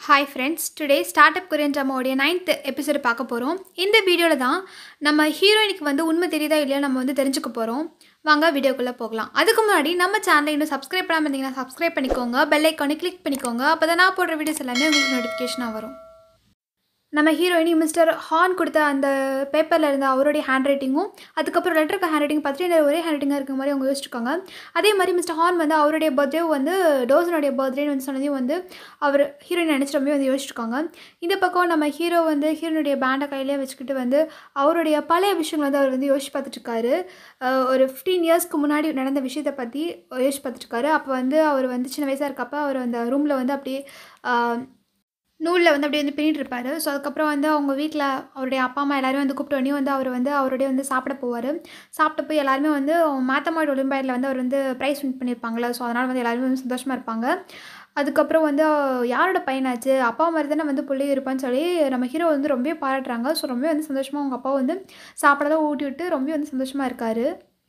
hi friends today start up Korean ட்ராமாவோடைய ninth episode பார்க்க போகிறோம் இந்த வீடியோவில் தான் நம்ம ஹீரோயினுக்கு வந்து உண்மை தெரியுதா இல்லையா நம்ம வந்து தெரிஞ்சுக்க போகிறோம் வாங்க வீடியோக்குள்ளே போகலாம் அதுக்கு முன்னாடி நம்ம சேனலை இன்னும் சப்ஸ்கிரைப் பண்ணாமல் இருந்தீங்கன்னா சப்ஸ்கிரைப் பண்ணிக்கோங்க பெல் ஐக்கானை கிளிக் பண்ணிக்கோங்க அப்போ தான் நான் போடுற வீடியோஸ் எல்லாமே உங்களுக்கு நோட்டிஃபிகேஷனாக வரும் நம்ம ஹீரோயினி மிஸ்டர் ஹார்ன் கொடுத்த அந்த பேப்பரில் இருந்த அவருடைய ஹேண்ட் ரைட்டிங்கும் அதுக்கப்புறம் லெட்டருக்கு ஹேண்ட் ரைட்டிங் பார்த்துட்டு இந்த ஒரே ஹேண்ட் ரைட்டிங்காக இருக்க மாதிரி அவங்க யோசிச்சிருக்காங்க அதே மாதிரி மிஸ்டர் ஹார்ன் வந்து அவருடைய பர்த்டே வந்து டோசனுடைய பர்த்டேன்னு வந்து சொன்னதையும் வந்து அவர் ஹீரோயின் நினச்சிட்டு ரொம்ப வந்து யோசிச்சிருக்காங்க இந்த பக்கம் நம்ம ஹீரோ வந்து ஹீரோனுடைய பேண்டை கையிலே வச்சுக்கிட்டு வந்து அவருடைய பழைய விஷயங்கள் வந்து அவர் வந்து யோசிச்சு பார்த்துட்ருக்காரு ஒரு ஃபிஃப்டீன் இயர்ஸ்க்கு முன்னாடி நடந்த விஷயத்தை பற்றி யோசிச்சு பார்த்துட்ருக்காரு அப்போ வந்து அவர் வந்து சின்ன வயசாக இருக்கப்போ அவர் அந்த ரூமில் வந்து அப்படியே நூலில் வந்து அப்படியே வந்து பின்னிட்டு இருப்பார் ஸோ அதுக்கப்புறம் வந்து அவங்க வீட்டில் அவருடைய அப்பா அம்மா எல்லாரும் வந்து கூப்பிட்டு உடனே வந்து அவர் வந்து அவருடைய வந்து சாப்பிட போவார் சாப்பிட்ட போய் எல்லாருமே வந்து மேத்தமாய்டு ஒலிம்பியாடில் வந்து அவர் வந்து ப்ரைஸ் வின் பண்ணியிருப்பாங்களே ஸோ அதனால் வந்து எல்லாருமே வந்து சந்தோஷமாக இருப்பாங்க அதுக்கப்புறம் வந்து யாரோட பையனாச்சு அப்பா மாதிரி தானே வந்து பிள்ளை இருப்பான்னு சொல்லி நம்ம ஹீரோ வந்து ரொம்ப பாராட்டுறாங்க ஸோ ரொம்ப வந்து சந்தோஷமாக அவங்க அப்பா வந்து சாப்பிடதான் ஊட்டி விட்டு ரொம்ப வந்து சந்தோஷமாக இருக்கார்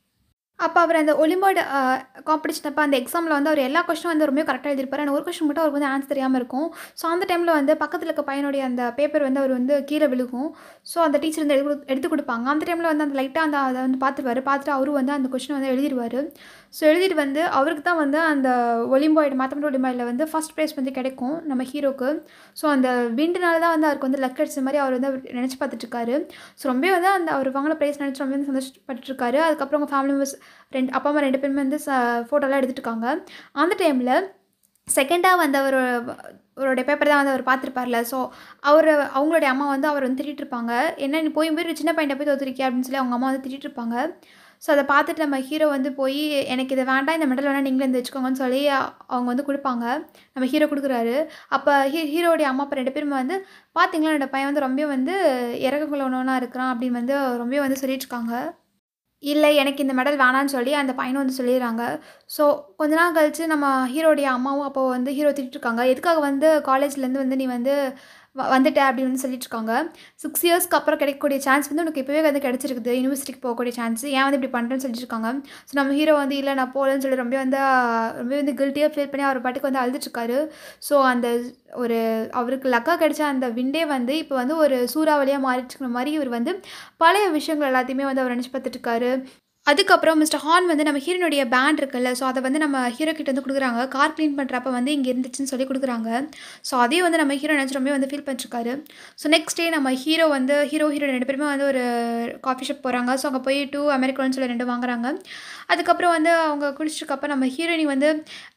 அப்போ அவர் அந்த ஒலிம்பாய்டு காம்படிஷன் அப்போ அந்த எக்ஸாமில் வந்து அவர் எல்லா கொஸ்டினும் வந்து ரொம்ப கரெக்டாக எழுதிருப்பார் ஆனால் ஒரு கொஸ்டின் மட்டும் அவருக்கு வந்து ஆன்சர் தெரியாமல் இருக்கும் ஸோ அந்த டைமில் வந்து பக்கத்தில் இருக்க பையனுடைய அந்த பேப்பர் வந்து அவர் வந்து கீழே விழுகும் ஸோ அந்த டீச்சர் வந்து எடுத்து எடுத்து கொடுப்பாங்க அந்த டைமில் வந்து அந்த லைட்டாக அந்த அதை வந்து பார்த்துருவார் பார்த்துட்டு அவரும் வந்து அந்த கொஸ்டின் வந்து எழுதிடுவார் ஸோ எழுதிட்டு வந்து அவருக்கு தான் வந்து அந்த ஒலிம்பாய்டு மேத்தமெட்டிக் ஒலிம்பாய்டில் வந்து ஃபஸ்ட் ப்ரைஸ் வந்து கிடைக்கும் நம்ம ஹீரோக்கு ஸோ அந்த விண்டுனால தான் வந்து அவருக்கு வந்து லக் அடிச்ச மாதிரி அவர் வந்து அவர் நினச்சி பார்த்துட்ருக்காரு ஸோ ரொம்ப வந்து அந்த அவர் வாங்கின ப்ரைஸ் நினச்சி ரொம்ப வந்து சந்தோஷப்பட்டுருக்காரு அதுக்கப்புறம் அவங்க ஃபேமிலி மெம்பர்ஸ் ரெண்டு அப்பா அம்மா ரெண்டு பேருமே வந்து ச ஃபோட்டோலாம் எடுத்துகிட்டு இருக்காங்க அந்த டைமில் செகண்டாக வந்து அவர் அவருடைய பேப்பர் தான் வந்து அவர் பார்த்துருப்பார்ல ஸோ அவர் அவங்களுடைய அம்மா வந்து அவர் வந்து திட்டிகிட்டு இருப்பாங்க என்ன நீ போய் போய் சின்ன பையனை போய் தோத்துருக்கியா அப்படின்னு சொல்லி அவங்க அம்மா வந்து திட்டிகிட்டு இருப்பாங்க ஸோ அதை பார்த்துட்டு நம்ம ஹீரோ வந்து போய் எனக்கு இதை வேண்டாம் இந்த மெடல் வேணால் நீங்களே வந்து வச்சுக்கோங்கன்னு சொல்லி அவங்க வந்து கொடுப்பாங்க நம்ம ஹீரோ கொடுக்குறாரு அப்போ ஹீ ஹீரோடைய அம்மா அப்பா ரெண்டு பேருமே வந்து பார்த்தீங்களா என்னோட பையன் வந்து ரொம்ப வந்து இறக்கக்குள்ள ஒன்றா இருக்கிறான் அப்படின்னு வந்து ரொம்ப வந்து சொல்லிட்டு இருக்காங்க இல்லை எனக்கு இந்த மெடல் வேணான்னு சொல்லி அந்த பையனும் வந்து சொல்லிடுறாங்க ஸோ கொஞ்ச நாள் கழித்து நம்ம ஹீரோடைய அம்மாவும் அப்போ வந்து ஹீரோ திட்டிருக்காங்க எதுக்காக வந்து காலேஜ்லேருந்து வந்து நீ வந்து வ வந்துட்ட அப்படின்னு வந்து சொல்லிட்டு இருக்காங்க சிக்ஸ் இயர்ஸ்க்கு அப்புறம் கிடைக்கக்கூடிய சான்ஸ் வந்து உனக்கு இப்போவே வந்து கிடச்சிருக்குது யூனிவர்சிட்டிக்கு போகக்கூடிய சான்ஸ் ஏன் வந்து இப்படி பண்ணுறேன்னு சொல்லிட்டு இருக்காங்க ஸோ நம்ம ஹீரோ வந்து இல்லை நான் போகலன்னு சொல்லி ரொம்ப வந்து ரொம்ப வந்து கில்ட்டியாக ஃபீல் பண்ணி அவர் பாட்டுக்கு வந்து அழுதுட்ருக்காரு ஸோ அந்த ஒரு அவருக்கு லக்கா கிடைச்ச அந்த விண்டே வந்து இப்போ வந்து ஒரு சூறாவளியாக மாறிட்டுருக்கிற மாதிரி இவர் வந்து பழைய விஷயங்கள் எல்லாத்தையுமே வந்து அவர் நினச்சி பார்த்துட்ருக்காரு அதுக்கப்புறம் மிஸ்டர் ஹார்ன் வந்து நம்ம ஹீரோனுடைய பேண்ட் இருக்குல்ல ஸோ அதை வந்து நம்ம ஹீரோ கிட்ட வந்து கொடுக்குறாங்க கார் க்ளீன் பண்ணுறப்ப வந்து இங்கே இருந்துச்சுன்னு சொல்லி கொடுக்குறாங்க ஸோ அதையும் வந்து நம்ம ஹீரோ நினச்சி ரொம்ப வந்து ஃபீல் பண்ணிருக்காரு ஸோ நெக்ஸ்ட் டே நம்ம ஹீரோ வந்து ஹீரோ ஹீரோ ரெண்டு பேருமே வந்து ஒரு காஃபி ஷாப் போகிறாங்க ஸோ அங்கே போய் டூ அமெரிக்கன்னு சொல்லி ரெண்டு வாங்குறாங்க அதுக்கப்புறம் வந்து அவங்க குடிச்சிருக்கப்ப நம்ம ஹீரோயினி வந்து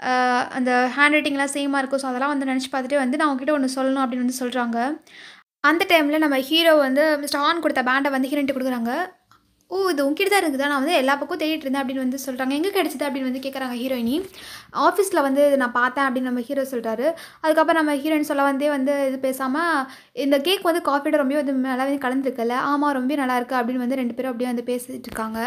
அந்த ஹேண்ட் ரைட்டிங்லாம் சேமாக இருக்கும் ஸோ அதெல்லாம் வந்து நினச்சி பார்த்துட்டு வந்து நான் அவங்ககிட்ட ஒன்று சொல்லணும் அப்படின்னு வந்து சொல்கிறாங்க அந்த டைமில் நம்ம ஹீரோ வந்து மிஸ்டர் ஹார்ன் கொடுத்த பேண்டை வந்து ஹீரோயின்ட்டு கொடுக்குறாங்க ஓ இது உங்ககிட்ட தான் இருக்குதா நான் வந்து எல்லா பக்கம் தேடிட்டு இருந்தேன் அப்படின்னு வந்து சொல்கிறாங்க எங்கே கிடச்சிது அப்படின்னு வந்து கேட்குறாங்க ஹீரோயினி ஆஃபீஸில் வந்து நான் பார்த்தேன் அப்படின்னு நம்ம ஹீரோ சொல்கிறாரு அதுக்கப்புறம் நம்ம ஹீரோயின் சொல்ல வந்தே வந்து இது பேசாமல் இந்த கேக் வந்து காஃபியோட ரொம்ப வந்து நல்லா வந்து கலந்துருக்குல்ல ஆமாம் ரொம்ப நல்லா இருக்குது அப்படின்னு வந்து ரெண்டு பேரும் அப்படியே வந்து பேசிகிட்டு இருக்காங்க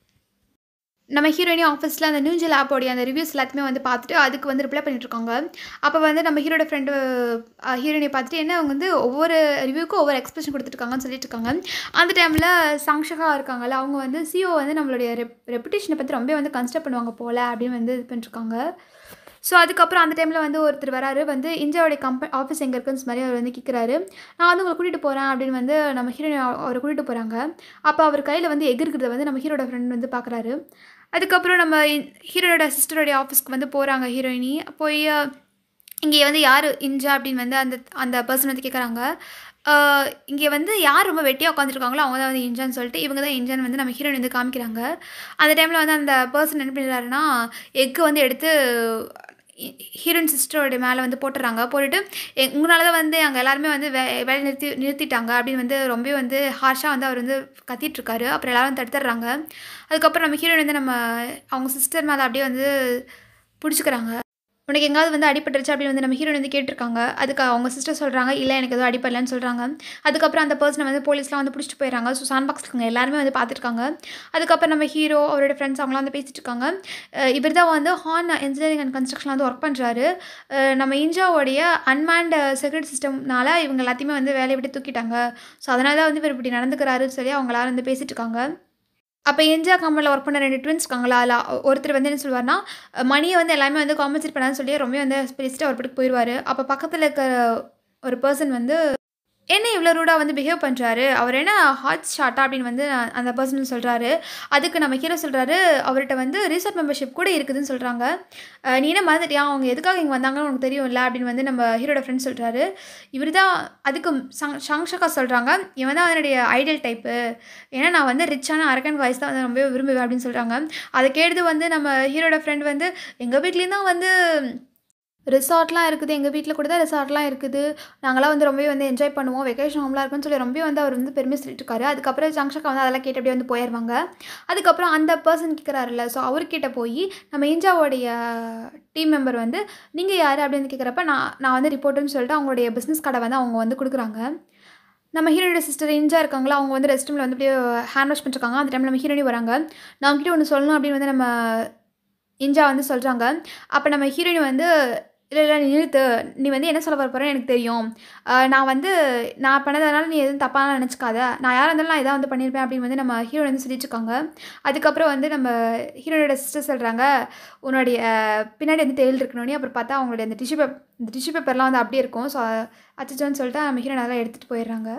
நம்ம ஹீரோயினி ஆஃபீஸில் அந்த நியூஜல் ஆப்போடைய அந்த ரிவ்யூஸ் எல்லாத்தையுமே வந்து பார்த்துட்டு அதுக்கு வந்து ரிப்ளை பண்ணிட்டுருக்காங்க அப்போ வந்து நம்ம ஹீரோட ஃப்ரெண்டு ஹீரோயினை பார்த்துட்டு என்ன அவங்க வந்து ஒவ்வொரு ரிவ்யூக்கும் ஒவ்வொரு எக்ஸ்பிரஷன் கொடுத்துருக்காங்கன்னு சொல்லிட்டு இருக்காங்க அந்த டைமில் சங்ஷகா இருக்காங்கல்ல அவங்க வந்து சிஓ வந்து நம்மளுடைய ரெப் ரெப்புடேஷனை பற்றி ரொம்ப வந்து கன்சிடர் பண்ணுவாங்க போல் அப்படின்னு வந்து இது பண்ணிட்டுருக்காங்க ஸோ அதுக்கப்புறம் அந்த டைமில் வந்து ஒருத்தர் வராரு வந்து இந்தியாவுடைய கம்ப ஆஃபீஸ் எங்கே இருக்குன்னு மாதிரி அவர் வந்து கேட்குறாரு நான் வந்து உங்களை கூட்டிகிட்டு போகிறேன் அப்படின்னு வந்து நம்ம ஹீரோயின் அவரை கூட்டிகிட்டு போகிறாங்க அப்போ அவர் கையில் வந்து எக் இருக்கிறத வந்து நம்ம ஹீரோட ஃப்ரெண்ட் வந்து பார்க்குறாரு அதுக்கப்புறம் நம்ம ஹீரோனோட சிஸ்டருடைய ஆஃபீஸ்க்கு வந்து போகிறாங்க ஹீரோயினி போய் இங்கே வந்து யார் இஞ்சா அப்படின்னு வந்து அந்த அந்த பர்சன் வந்து கேட்குறாங்க இங்கே வந்து யார் ரொம்ப வெட்டியாக உட்காந்துருக்காங்களோ அவங்க தான் வந்து இன்ஜான்னு சொல்லிட்டு இவங்க தான் இன்ஜான் வந்து நம்ம ஹீரோயின் வந்து காமிக்கிறாங்க அந்த டைமில் வந்து அந்த பர்சன் என்ன பண்ணிடுறாருன்னா எக்கு வந்து எடுத்து ஹீரோயின் சிஸ்டரோட மேலே வந்து போட்டுறாங்க போட்டுட்டு உங்களால தான் வந்து அங்கே எல்லாருமே வந்து வே வேலை நிறுத்தி நிறுத்திட்டாங்க அப்படின்னு வந்து ரொம்ப வந்து ஹார்ஷாக வந்து அவர் வந்து கத்திட்டுருக்காரு அப்புறம் எல்லோரும் தடுத்துடுறாங்க அதுக்கப்புறம் நம்ம ஹீரோயின் வந்து நம்ம அவங்க சிஸ்டர் மேலே அப்படியே வந்து பிடிச்சிக்கிறாங்க உனக்கு எங்காவது வந்து அடிபட்டுருச்சு அப்படின்னு வந்து நம்ம ஹீரோயின் வந்து கேட்டிருக்காங்க அதுக்கு அவங்க சிஸ்டர் சொல்கிறாங்க இல்லை எனக்கு எதுவும் அடிப்படலன்னு சொல்கிறாங்க அதுக்கப்புறம் அந்த பர்சனை வந்து போலீஸ்லாம் வந்து பிடிச்சிட்டு போயிடறாங்க ஸோ சாண்ட் பாக்ஸ் இருக்காங்க எல்லாருமே வந்து பார்த்துருக்காங்க அதுக்கப்புறம் நம்ம ஹீரோ அவரோட ஃப்ரெண்ட்ஸ் அவங்களாம் வந்து பேசிகிட்டு இருக்காங்க இவர் தான் வந்து ஹார்ன் இன்ஜினியரிங் அண்ட் கன்ஸ்ட்ரக்ஷன் வந்து ஒர்க் பண்ணுறாரு நம்ம இந்தியாவோடைய அன்மேண்ட் செக்யூரிட்டி சிஸ்டம்னால இவங்க எல்லாத்தையுமே வந்து வேலையை விட்டு தூக்கிட்டாங்க ஸோ அதனால தான் வந்து இவர் இப்படி நடந்துக்கிறாருன்னு சொல்லி அவங்க எல்லாரும் வந்து பேசிகிட்டு இருக்காங்க அப்போ என்ஜியா கம்பெனியில் ஒர்க் பண்ண ரெண்டு ட்வின்ஸ் இருக்காங்களா அதில் ஒருத்தர் வந்து என்ன சொல்லுவார்னா மணியை வந்து எல்லாமே வந்து காம்பன்சேட் பண்ணான்னு சொல்லி ரொம்ப வந்து பேசிட்டு அவர் பாட்டுக்கு போயிடுவார் அப்போ பக்கத்தில் இருக்க ஒரு பர்சன் வந்து என்ன இவ்வளோ ரூடாக வந்து பிஹேவ் பண்ணுறாரு அவர் என்ன ஹாட் ஷாட்டா அப்படின்னு வந்து அந்த பர்சன் சொல்கிறாரு அதுக்கு நம்ம ஹீரோ சொல்கிறாரு அவர்கிட்ட வந்து ரிசார்ட் மெம்பர்ஷிப் கூட இருக்குதுன்னு சொல்கிறாங்க நீ என்ன மறந்துட்டியா அவங்க எதுக்காக இங்கே வந்தாங்கன்னு உனக்கு தெரியும்ல அப்படின்னு வந்து நம்ம ஹீரோட ஃப்ரெண்ட் சொல்கிறாரு இவர் தான் அதுக்கு சங் சங்ஷகா சொல்கிறாங்க இவன் தான் என்னுடைய ஐடியல் டைப்பு ஏன்னா நான் வந்து ரிச்சான அரக்கன் வாய்ஸ் தான் வந்து ரொம்ப விரும்புவேன் அப்படின்னு சொல்கிறாங்க அதை கேட்டு வந்து நம்ம ஹீரோட ஃப்ரெண்ட் வந்து எங்கள் வீட்லேயும் தான் வந்து ரிசார்ட்லாம் இருக்குது எங்கள் வீட்டில் கூட தான் ரிசார்ட்லாம் இருக்குது நாங்களாம் வந்து ரொம்பவே வந்து என்ஜாய் பண்ணுவோம் வெக்கேஷன் ஹோம்லாம் இருக்குன்னு சொல்லி ரொம்ப வந்து அவர் வந்து பெருமை சொல்லிட்டு இருக்காரு அதுக்கப்புறம் ஜங்ஷக்கா வந்து அதெல்லாம் கேட்டு அப்படியே வந்து போயிடுவாங்க அதுக்கப்புறம் அந்த பர்சன் கேட்குறாருல்ல ஸோ அவர்கிட்ட போய் நம்ம இந்தியாவோடைய டீம் மெம்பர் வந்து நீங்கள் யார் அப்படின்னு கேட்குறப்ப நான் நான் வந்து ரிப்போர்ட்டுன்னு சொல்லிட்டு அவங்களுடைய பிஸ்னஸ் கார்டை வந்து அவங்க வந்து கொடுக்குறாங்க நம்ம ஹீரோட சிஸ்டர் இன்ஜா இருக்காங்களா அவங்க வந்து ரெஸ்ட் ரூமில் வந்து அப்படியே ஹேண்ட் வாஷ் பண்ணிருக்காங்க அந்த டைமில் நம்ம ஹீரோனி வராங்க நான் அவங்ககிட்ட ஒன்று சொல்லணும் அப்படின்னு வந்து நம்ம இன்ஜா வந்து சொல்கிறாங்க அப்போ நம்ம ஹீரோயினி வந்து இல்லை இல்லை நீ நிறுத்து நீ வந்து என்ன சொல்ல வர போகிறேன்னு எனக்கு தெரியும் ஆஹ் நான் வந்து நான் பண்ணதுனால நீ எதுவும் தப்பாக நினச்சிக்காத நான் யாராக இருந்தாலும் நான் இதான் வந்து பண்ணியிருப்பேன் அப்படின்னு வந்து நம்ம ஹீரோ வந்து சொல்லிட்டுருக்காங்க அதுக்கப்புறம் வந்து நம்ம ஹீரோனோட சிஸ்டர் சொல்கிறாங்க உன்னுடைய பின்னாடி வந்து தேல் இருக்கணும்னே அப்புறம் பார்த்தா அவங்களுடைய அந்த டிஷ்யூ பேப்பர் இந்த டிஷ்யூ பேப்பர்லாம் வந்து அப்படியே இருக்கும் ஸோ அச்சோன்னு சொல்லிட்டு நம்ம ஹீரோ நல்லா எடுத்துகிட்டு போயிடுறாங்க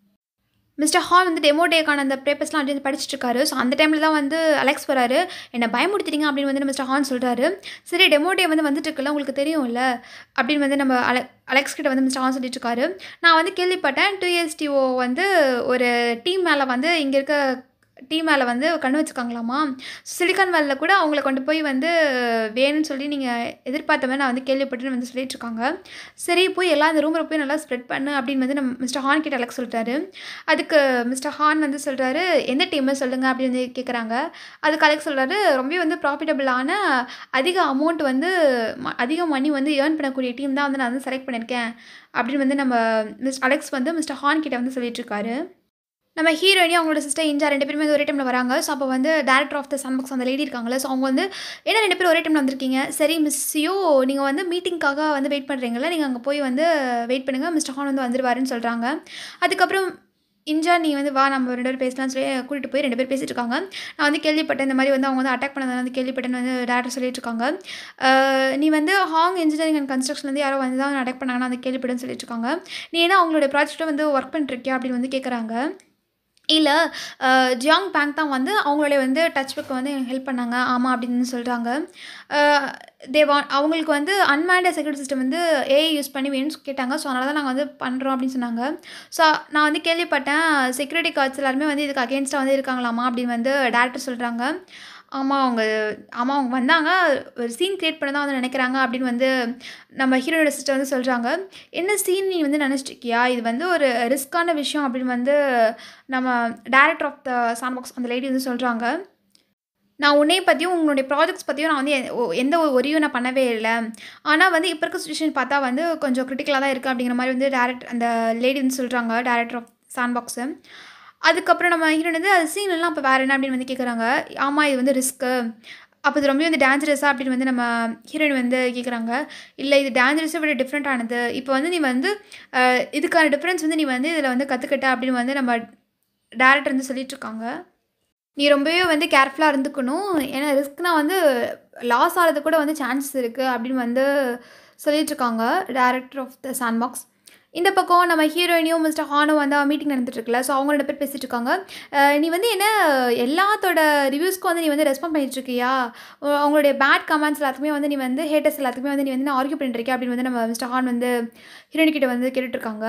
மிஸ்டர் ஹால் வந்து டெமோ டேக்கான அந்த பேப்பர்ஸ்லாம் அப்படி வந்து படிச்சுட்டு இருக்காரு ஸோ அந்த டைமில் தான் வந்து அலெக்ஸ் வராரு என்னை பயமுடுத்திட்டீங்க அப்படின்னு வந்து மிஸ்டர் ஹான் சொல்கிறாரு சரி டெமோ டே வந்து வந்துட்டு இருக்குல்ல உங்களுக்கு தெரியும்ல அப்படின்னு வந்து நம்ம அல அலெக்ஸ் கிட்ட வந்து மிஸ்டர் ஹான் சொல்லிட்டு இருக்காரு நான் வந்து கேள்விப்பட்டேன் டூ எஸ்டிஓ வந்து ஒரு டீம் மேலே வந்து இங்கே இருக்க டீம் மேலே வந்து கண்ணு வச்சுருக்காங்களாமா சிலிக்கான் வேலில் கூட அவங்கள கொண்டு போய் வந்து வேணும்னு சொல்லி நீங்கள் எதிர்பார்த்த மாதிரி நான் வந்து கேள்விப்பட்டுன்னு வந்து சொல்லிட்டு இருக்காங்க சரி போய் எல்லாம் அந்த ரூமில் போய் நல்லா ஸ்ப்ரெட் பண்ணு அப்படின்னு வந்து நம்ம மிஸ்டர் ஹான் கிட்ட அலெக்ஸ் சொல்லிட்டாரு அதுக்கு மிஸ்டர் ஹான் வந்து சொல்கிறாரு எந்த டீமை சொல்லுங்கள் அப்படின்னு வந்து கேட்குறாங்க அதுக்கு அலெக்ஸ் சொல்கிறாரு ரொம்ப வந்து ப்ராஃபிட்டபிளான அதிக அமௌண்ட் வந்து ம- அதிக மணி வந்து ஏர்ன் பண்ணக்கூடிய டீம் தான் வந்து நான் வந்து செலக்ட் பண்ணியிருக்கேன் அப்படின்னு வந்து நம்ம மிஸ் அலெக்ஸ் வந்து மிஸ்டர் ஹான் கிட்ட வந்து சொல்லிட்டு இருக்காரு நம்ம ஹீரோயினி அவங்களோட சிஸ்டர் இன்ஜா ரெண்டு பேருமே வந்து ஒரே டைமில் வராங்க ஸோ அப்போ வந்து டேரக்டர் ஆஃப் த சன்பாக்ஸ் அந்த லேடி இருக்காங்களே ஸோ அவங்க வந்து என்ன ரெண்டு பேரும் ஒரே டைமில் வந்திருக்கீங்க சரி மிஸ்ஸியோ நீங்கள் வந்து மீட்டிங்க்காக வந்து வெயிட் பண்ணுறீங்களா நீங்கள் அங்கே போய் வந்து வெயிட் பண்ணுங்கள் மிஸ்டர் ஹான் வந்து வந்துருவாருன்னு சொல்கிறாங்க அதுக்கப்புறம் இன்ஜா நீ வந்து வா நம்ம ரெண்டு பேரும் பேசலாம்னு சொல்லி கூட்டிகிட்டு போய் ரெண்டு பேர் பேசிட்டு இருக்காங்க நான் வந்து கேள்விப்பட்டேன் இந்த மாதிரி வந்து அவங்க வந்து அட்டாக் பண்ணதை வந்து கேள்விப்பட்டேன்னு வந்து டேரக்டர் சொல்லிட்டு இருக்காங்க அஹ் நீ வந்து ஹாங் இன்ஜினியரிங் அண்ட் கன்ஸ்ட்ரக்ஷன்லேருந்து யாரோ வந்து தான் அட்டாக் பண்ணாங்கன்னு வந்து கேள்விப்பட்டேன்னு சொல்லிட்டு இருக்காங்க நீ ஏன்னா அவங்களோட ப்ராஜெக்ட்டை வந்து ஒர்க் பண்ணிருக்கியா அப்படின்னு வந்து கேட்குறாங்க இல்லை ஜியாங் பேங்க் தான் வந்து அவங்களுடைய வந்து டச் புக் வந்து எனக்கு ஹெல்ப் பண்ணாங்க ஆமாம் அப்படின்னு சொல்கிறாங்க தேவா அவங்களுக்கு வந்து அன்மேண்ட் செக்யூரிட்டி சிஸ்டம் வந்து ஏஐ யூஸ் பண்ணி வேணும்னு கேட்டாங்க ஸோ அதனால தான் நாங்கள் வந்து பண்ணுறோம் அப்படின்னு சொன்னாங்க ஸோ நான் வந்து கேள்விப்பட்டேன் செக்யூரிட்டி கார்ட்ஸ் எல்லாருமே வந்து இதுக்கு அகேன்ஸ்டாக வந்து இருக்காங்களாமா அப்படின்னு வந்து டேரக்டர் சொல்கிறாங்க ஆமாம் அவங்க ஆமாம் அவங்க வந்தாங்க ஒரு சீன் க்ரியேட் பண்ண தான் வந்து நினைக்கிறாங்க அப்படின்னு வந்து நம்ம ஹீரோட சிஸ்டர் வந்து சொல்கிறாங்க என்ன சீன் நீ வந்து நினச்சிட்டு இருக்கியா இது வந்து ஒரு ரிஸ்க்கான விஷயம் அப்படின்னு வந்து நம்ம டைரக்டர் ஆஃப் த சாண்ட்பாக்ஸ் அந்த லேடி வந்து சொல்கிறாங்க நான் உன்னை பற்றியும் உங்களுடைய ப்ராஜெக்ட்ஸ் பற்றியும் நான் வந்து எ- ஒ- எந்த ஒரு ஒரியும் நான் பண்ணவே இல்லை ஆனால் வந்து இப்போ இருக்க சுச்சுவேஷன் பார்த்தா வந்து கொஞ்சம் கிரிட்டிக்கலாக தான் இருக்குது அப்படிங்கிற மாதிரி வந்து டேரக்ட் அந்த லேடி வந்து சொல்கிறாங்க டேரக்டர் ஆஃப் சாண்ட்பாக்ஸு அதுக்கப்புறம் நம்ம ஹீரோன் வந்து அது சீன் எல்லாம் அப்போ வேறு என்ன அப்படின்னு வந்து கேட்குறாங்க ஆமாம் இது வந்து ரிஸ்க்கு அப்போ இது ரொம்ப வந்து டேஞ்சரஸாக அப்படின்னு வந்து நம்ம ஹீரோயின் வந்து கேட்குறாங்க இல்லை இது டேஞ்சரஸை விட டிஃப்ரெண்ட் ஆனது இப்போ வந்து நீ வந்து அஹ், இதுக்கான டிஃப்ரென்ஸ் வந்து நீ வந்து இதில் வந்து கற்றுக்கிட்ட அப்படின்னு வந்து நம்ம டேரக்டர் வந்து சொல்லிட்டு இருக்காங்க நீ ரொம்பவே வந்து கேர்ஃபுல்லாக இருந்துக்கணும் ஏன்னா ரிஸ்க்னா வந்து லாஸ் ஆகிறது கூட வந்து சான்சஸ் இருக்குது அப்படின்னு வந்து சொல்லிட்டு இருக்காங்க டேரக்டர் ஆஃப் த சாண்ட்பாக்ஸ் இந்த பக்கம் நம்ம ஹீரோயினியும் மிஸ்டர் ஹானும் வந்து மீட்டிங் நடந்துட்டு இருக்குல்ல ஸோ அவங்க ரெண்டு பேர் பேசிட்டு இருக்காங்க அஹ் நீ வந்து என்ன எல்லாத்தோட ரிவ்யூஸ்க்கும் வந்து நீ வந்து ரெஸ்பாண்ட் பண்ணிட்டு இருக்கியா உ- அவங்களுடைய பேட் கமெண்ட்ஸ் எல்லாத்துக்குமே வந்து நீ வந்து ஹேட்டர்ஸ் எல்லாத்துக்குமே வந்து நீ வந்து ஆர்கியூ பண்ணிட்டு இருக்கியா அப்படின்னு வந்து நம்ம மிஸ்டர் ஹான் வந்து ஹீரோயின் கிட்ட வந்து கேட்டுட்டு இருக்காங்க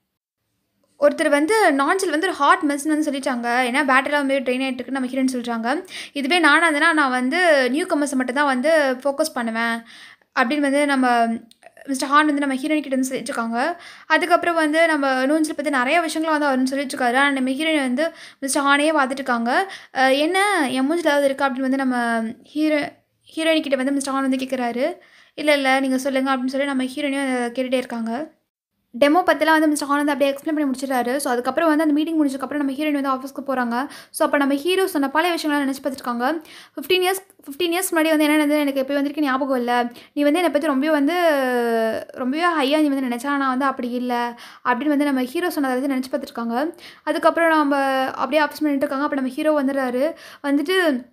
ஒருத்தர் வந்து நான்சில் வந்து ஒரு ஹார்ட் மெஸ்ன்னு வந்து சொல்லிட்டாங்க ஏன்னா பேட்டரிலாம் வந்து ட்ரெயின் ஆகிட்டு இருக்குன்னு நம்ம ஹீரோன்னு சொல்கிறாங்க இதுவே நானாக இருந்தேன்னா நான் வந்து நியூ கமர்ஸை மட்டும் தான் வந்து ஃபோக்கஸ் பண்ணுவேன் அப்படின்னு வந்து நம்ம மிஸ்டர் ஹான் வந்து நம்ம ஹீரோயின் கிட்ட வந்து சொல்லிட்டு இருக்காங்க அதுக்கப்புறம் வந்து நம்ம நூன்சில் பற்றி நிறைய விஷயங்களும் வந்து அவர் சொல்லிட்டு இருக்காரு ஆனால் நம்ம ஹீரோயின் வந்து மிஸ்டர் ஹானையே பார்த்துட்டு இருக்காங்க அஹ் என்ன என் மூஞ்சில் ஏதாவது இருக்கா அப்படின்னு வந்து நம்ம ஹீரோ ஹீரோயின் கிட்ட வந்து மிஸ்டர் ஹான் வந்து கேட்குறாரு இல்லை இல்லை நீங்கள் சொல்லுங்கள் அப்படின்னு சொல்லி நம்ம ஹீரோயினையும் அதை கேட்டுகிட்டே இருக்காங்க டெமோ பற்றிலாம் வந்து மிஸ்டர் ஹான் வந்து அப்படியே எக்ஸ்பிளைன் பண்ணி முடிச்சிட்டாரு ஸோ அதுக்கப்புறம் வந்து அந்த மீட்டிங் முடிச்சதுக்கப்புறம் நம்ம ஹீரோயின் வந்து ஆஃபீஸ்க்கு போகிறாங்க ஸோ அப்போ நம்ம ஹீரோ சொன்ன பழைய விஷயங்கள்லாம் நினச்சி பார்த்துருக்காங்க ஃபிஃப்டீன் இயர்ஸ் ஃபிஃப்டீன் இயர்ஸ் முன்னாடி வந்து என்ன நடந்தது எனக்கு எப்போ வந்திருக்கு ஞாபகம் இல்லை நீ வந்து என்னை பற்றி ரொம்பவே வந்து ரொம்பவே ஹையாக நீ வந்து நினச்சா நான் வந்து அப்படி இல்லை அப்படின்னு வந்து நம்ம ஹீரோ சொன்னதை வந்து நினச்சி பார்த்துருக்காங்க அதுக்கப்புறம் நம்ம அப்படியே ஆஃபீஸ் பண்ணிட்டு இருக்காங்க அப்போ நம்ம ஹீரோ வந்துடுறாரு வந்துட்டு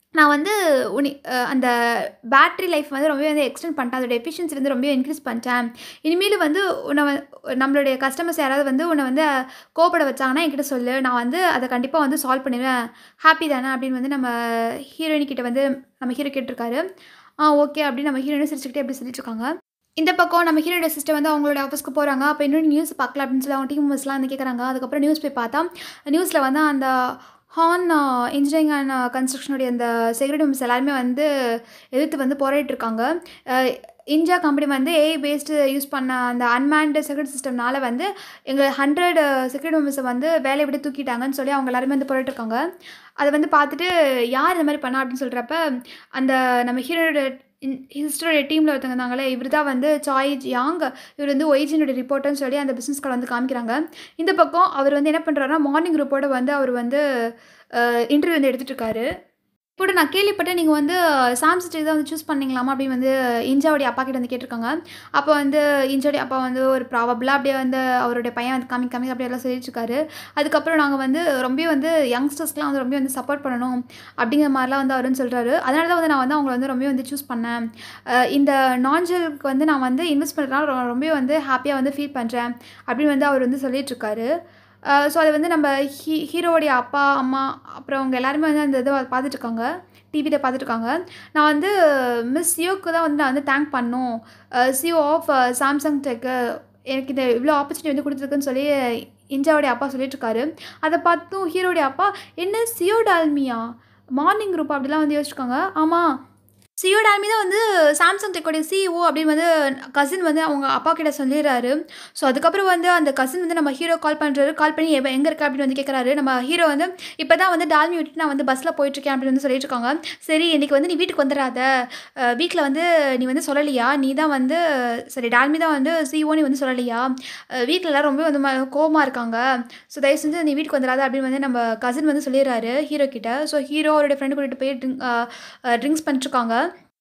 நான் வந்து உனி அஹ் அந்த பேட்ரி லைஃப் வந்து ரொம்பவே வந்து எக்ஸ்டெண்ட் பண்ணிட்டேன் அதோட எஃபிஷியன்சி வந்து ரொம்ப இன்க்ரீஸ் பண்ணிட்டேன் இனிமேல் வந்து உன்னை வ- நம்மளுடைய கஸ்டமர்ஸ் யாராவது வந்து உன்னை வந்து கோபப்பட வச்சாங்கன்னா என்கிட்ட சொல்லு நான் வந்து அதை கண்டிப்பாக வந்து சால்வ் பண்ணிடுவேன் ஹாப்பி தானே அப்படின்னு வந்து நம்ம ஹீரோயின் கிட்ட வந்து நம்ம ஹீரோ கேட்டிருக்காரு ஆ ஓகே அப்படின்னு நம்ம ஹீரோயினும் சிரிச்சுக்கிட்டே அப்படி சொல்லிட்டு இருக்காங்க இந்த பக்கம் நம்ம ஹீரோட சிஸ்டர் வந்து அவங்களோட ஆஃபீஸ்க்கு போகிறாங்க அப்போ இன்னொரு நியூஸ் பார்க்கல அப்படின்னு சொல்லி அவங்க டீம் மெம்பர்ஸ்லாம் வந்து கேட்குறாங்க அதுக்கப்புறம் நியூஸ் போய் பார்த்தா நியூஸில் வந்து அந்த ஹார்ன் இன்ஜினியரிங் அண்ட் கன்ஸ்ட்ரக்ஷனுடைய அந்த செக்யூரிட்டி மெம்பர்ஸ் எல்லாருமே வந்து எதிர்த்து வந்து போராடிட்டு இருக்காங்க அஹ் இந்தியா கம்பெனி வந்து ஏஐ பேஸ்டு யூஸ் பண்ண அந்த அன்மேன்டு செக்யூரிட்டி சிஸ்டம்னால வந்து எங்கள் ஹண்ட்ரட் செக்யூரிட்டி மெம்பர்ஸை வந்து வேலையை விட்டு தூக்கிட்டாங்கன்னு சொல்லி அவங்க எல்லாருமே வந்து போராடிட்டு இருக்காங்க அதை வந்து பார்த்துட்டு யார் இந்த மாதிரி பண்ணா அப்படின்னு சொல்கிறப்ப அந்த நம்ம ஹீரோட ஹிஸ்டரோட டீமில் ஒருத்தவங்க இருந்தாங்களே இவர் தான் வந்து சாய் ஜியாங் இவர் வந்து ஒய்ஜினோட ரிப்போர்ட்டுன்னு சொல்லி அந்த பிஸ்னஸ் கார்டு வந்து காமிக்கிறாங்க இந்த பக்கம் அவர் வந்து என்ன பண்ணுறாருன்னா மார்னிங் ரிப்போர்ட்டை வந்து அவர் வந்து இன்டர்வியூ வந்து எடுத்துகிட்டு இருக்காரு கூட நான் கேள்விப்பட்டேன் நீங்கள் வந்து சாம்சங் தான் வந்து சூஸ் பண்ணீங்களாமா அப்படின்னு வந்து இஞ்சாவுடைய அப்பா கிட்ட வந்து கேட்டிருக்காங்க அப்போ வந்து இஞ்சாவுடைய அப்பா வந்து ஒரு ப்ராபபிளாக அப்படியே வந்து அவருடைய பையன் வந்து காமி காமி அப்படியே எல்லாம் சொல்லிட்டு இருக்காரு அதுக்கப்புறம் நாங்கள் வந்து ரொம்ப வந்து யங்ஸ்டர்ஸ்க்குலாம் வந்து ரொம்ப வந்து சப்போர்ட் பண்ணணும் அப்படிங்கிற மாதிரிலாம் வந்து அவருன்னு சொல்கிறாரு அதனால தான் வந்து நான் வந்து அவங்கள வந்து ரொம்ப வந்து சூஸ் பண்ணேன் அஹ் இந்த நான்ஜலுக்கு வந்து நான் வந்து இன்வெஸ்ட் பண்ணுறதுனால ரொம்ப வந்து ஹாப்பியாக வந்து ஃபீல் பண்ணுறேன் அப்படின்னு வந்து அவர் வந்து சொல்லிட்டு இருக்காரு ஸோ அது வந்து நம்ம ஹீ ஹீரோடைய அப்பா அம்மா அப்புறம் அவங்க எல்லாருமே வந்து அந்த இதை பார்த்துட்டு இருக்காங்க டிவியில் பார்த்துட்டு இருக்காங்க நான் வந்து மிஸ் சியோக்கு தான் வந்து நான் வந்து தேங்க் பண்ணோம் சிஓ ஆஃப் சாம்சங் டெக்கு எனக்கு இந்த இவ்வளோ ஆப்பர்ச்சுனிட்டி வந்து கொடுத்துருக்குன்னு சொல்லி இந்தியாவுடைய அப்பா சொல்லிட்டு இருக்காரு அதை பார்த்தும் ஹீரோடைய அப்பா என்ன சியோ டால்மியா மார்னிங் குரூப் அப்படிலாம் வந்து யோசிச்சுருக்காங்க ஆமாம் சியோ டால்மி தான் வந்து சாம்சங் டெக்கோடைய சிஇஓ அப்படின்னு வந்து கசின் வந்து அவங்க அப்பா கிட்ட சொல்லிடுறாரு ஸோ அதுக்கப்புறம் வந்து அந்த கசின் வந்து நம்ம ஹீரோ கால் பண்ணுறாரு கால் பண்ணி எவ எங்கே இருக்க அப்படின்னு வந்து கேட்குறாரு நம்ம ஹீரோ வந்து இப்போ தான் வந்து டால்மி விட்டுட்டு நான் வந்து பஸ்ஸில் போயிட்டுருக்கேன் அப்படின்னு வந்து சொல்லிட்டு இருக்காங்க சரி இன்னைக்கு வந்து நீ வீட்டுக்கு வந்துடாத வீட்டில் வந்து நீ வந்து சொல்லலையா நீ தான் வந்து சரி டால்மி தான் வந்து சிஇஓ நீ வந்து சொல்லலையா வீட்டில் எல்லாம் ரொம்ப வந்து ம- கோவமா இருக்காங்க ஸோ தயவு செஞ்சு நீ வீட்டுக்கு வந்துடாத அப்படின்னு வந்து நம்ம கசின் வந்து சொல்லிடுறாரு ஹீரோ கிட்ட ஸோ ஹீரோ அவருடைய ஃப்ரெண்டு கூட்டிகிட்டு போய் ட்ரிங்க் ட்ரிங்க்ஸ் பண்ணிட்டுருக்காங்க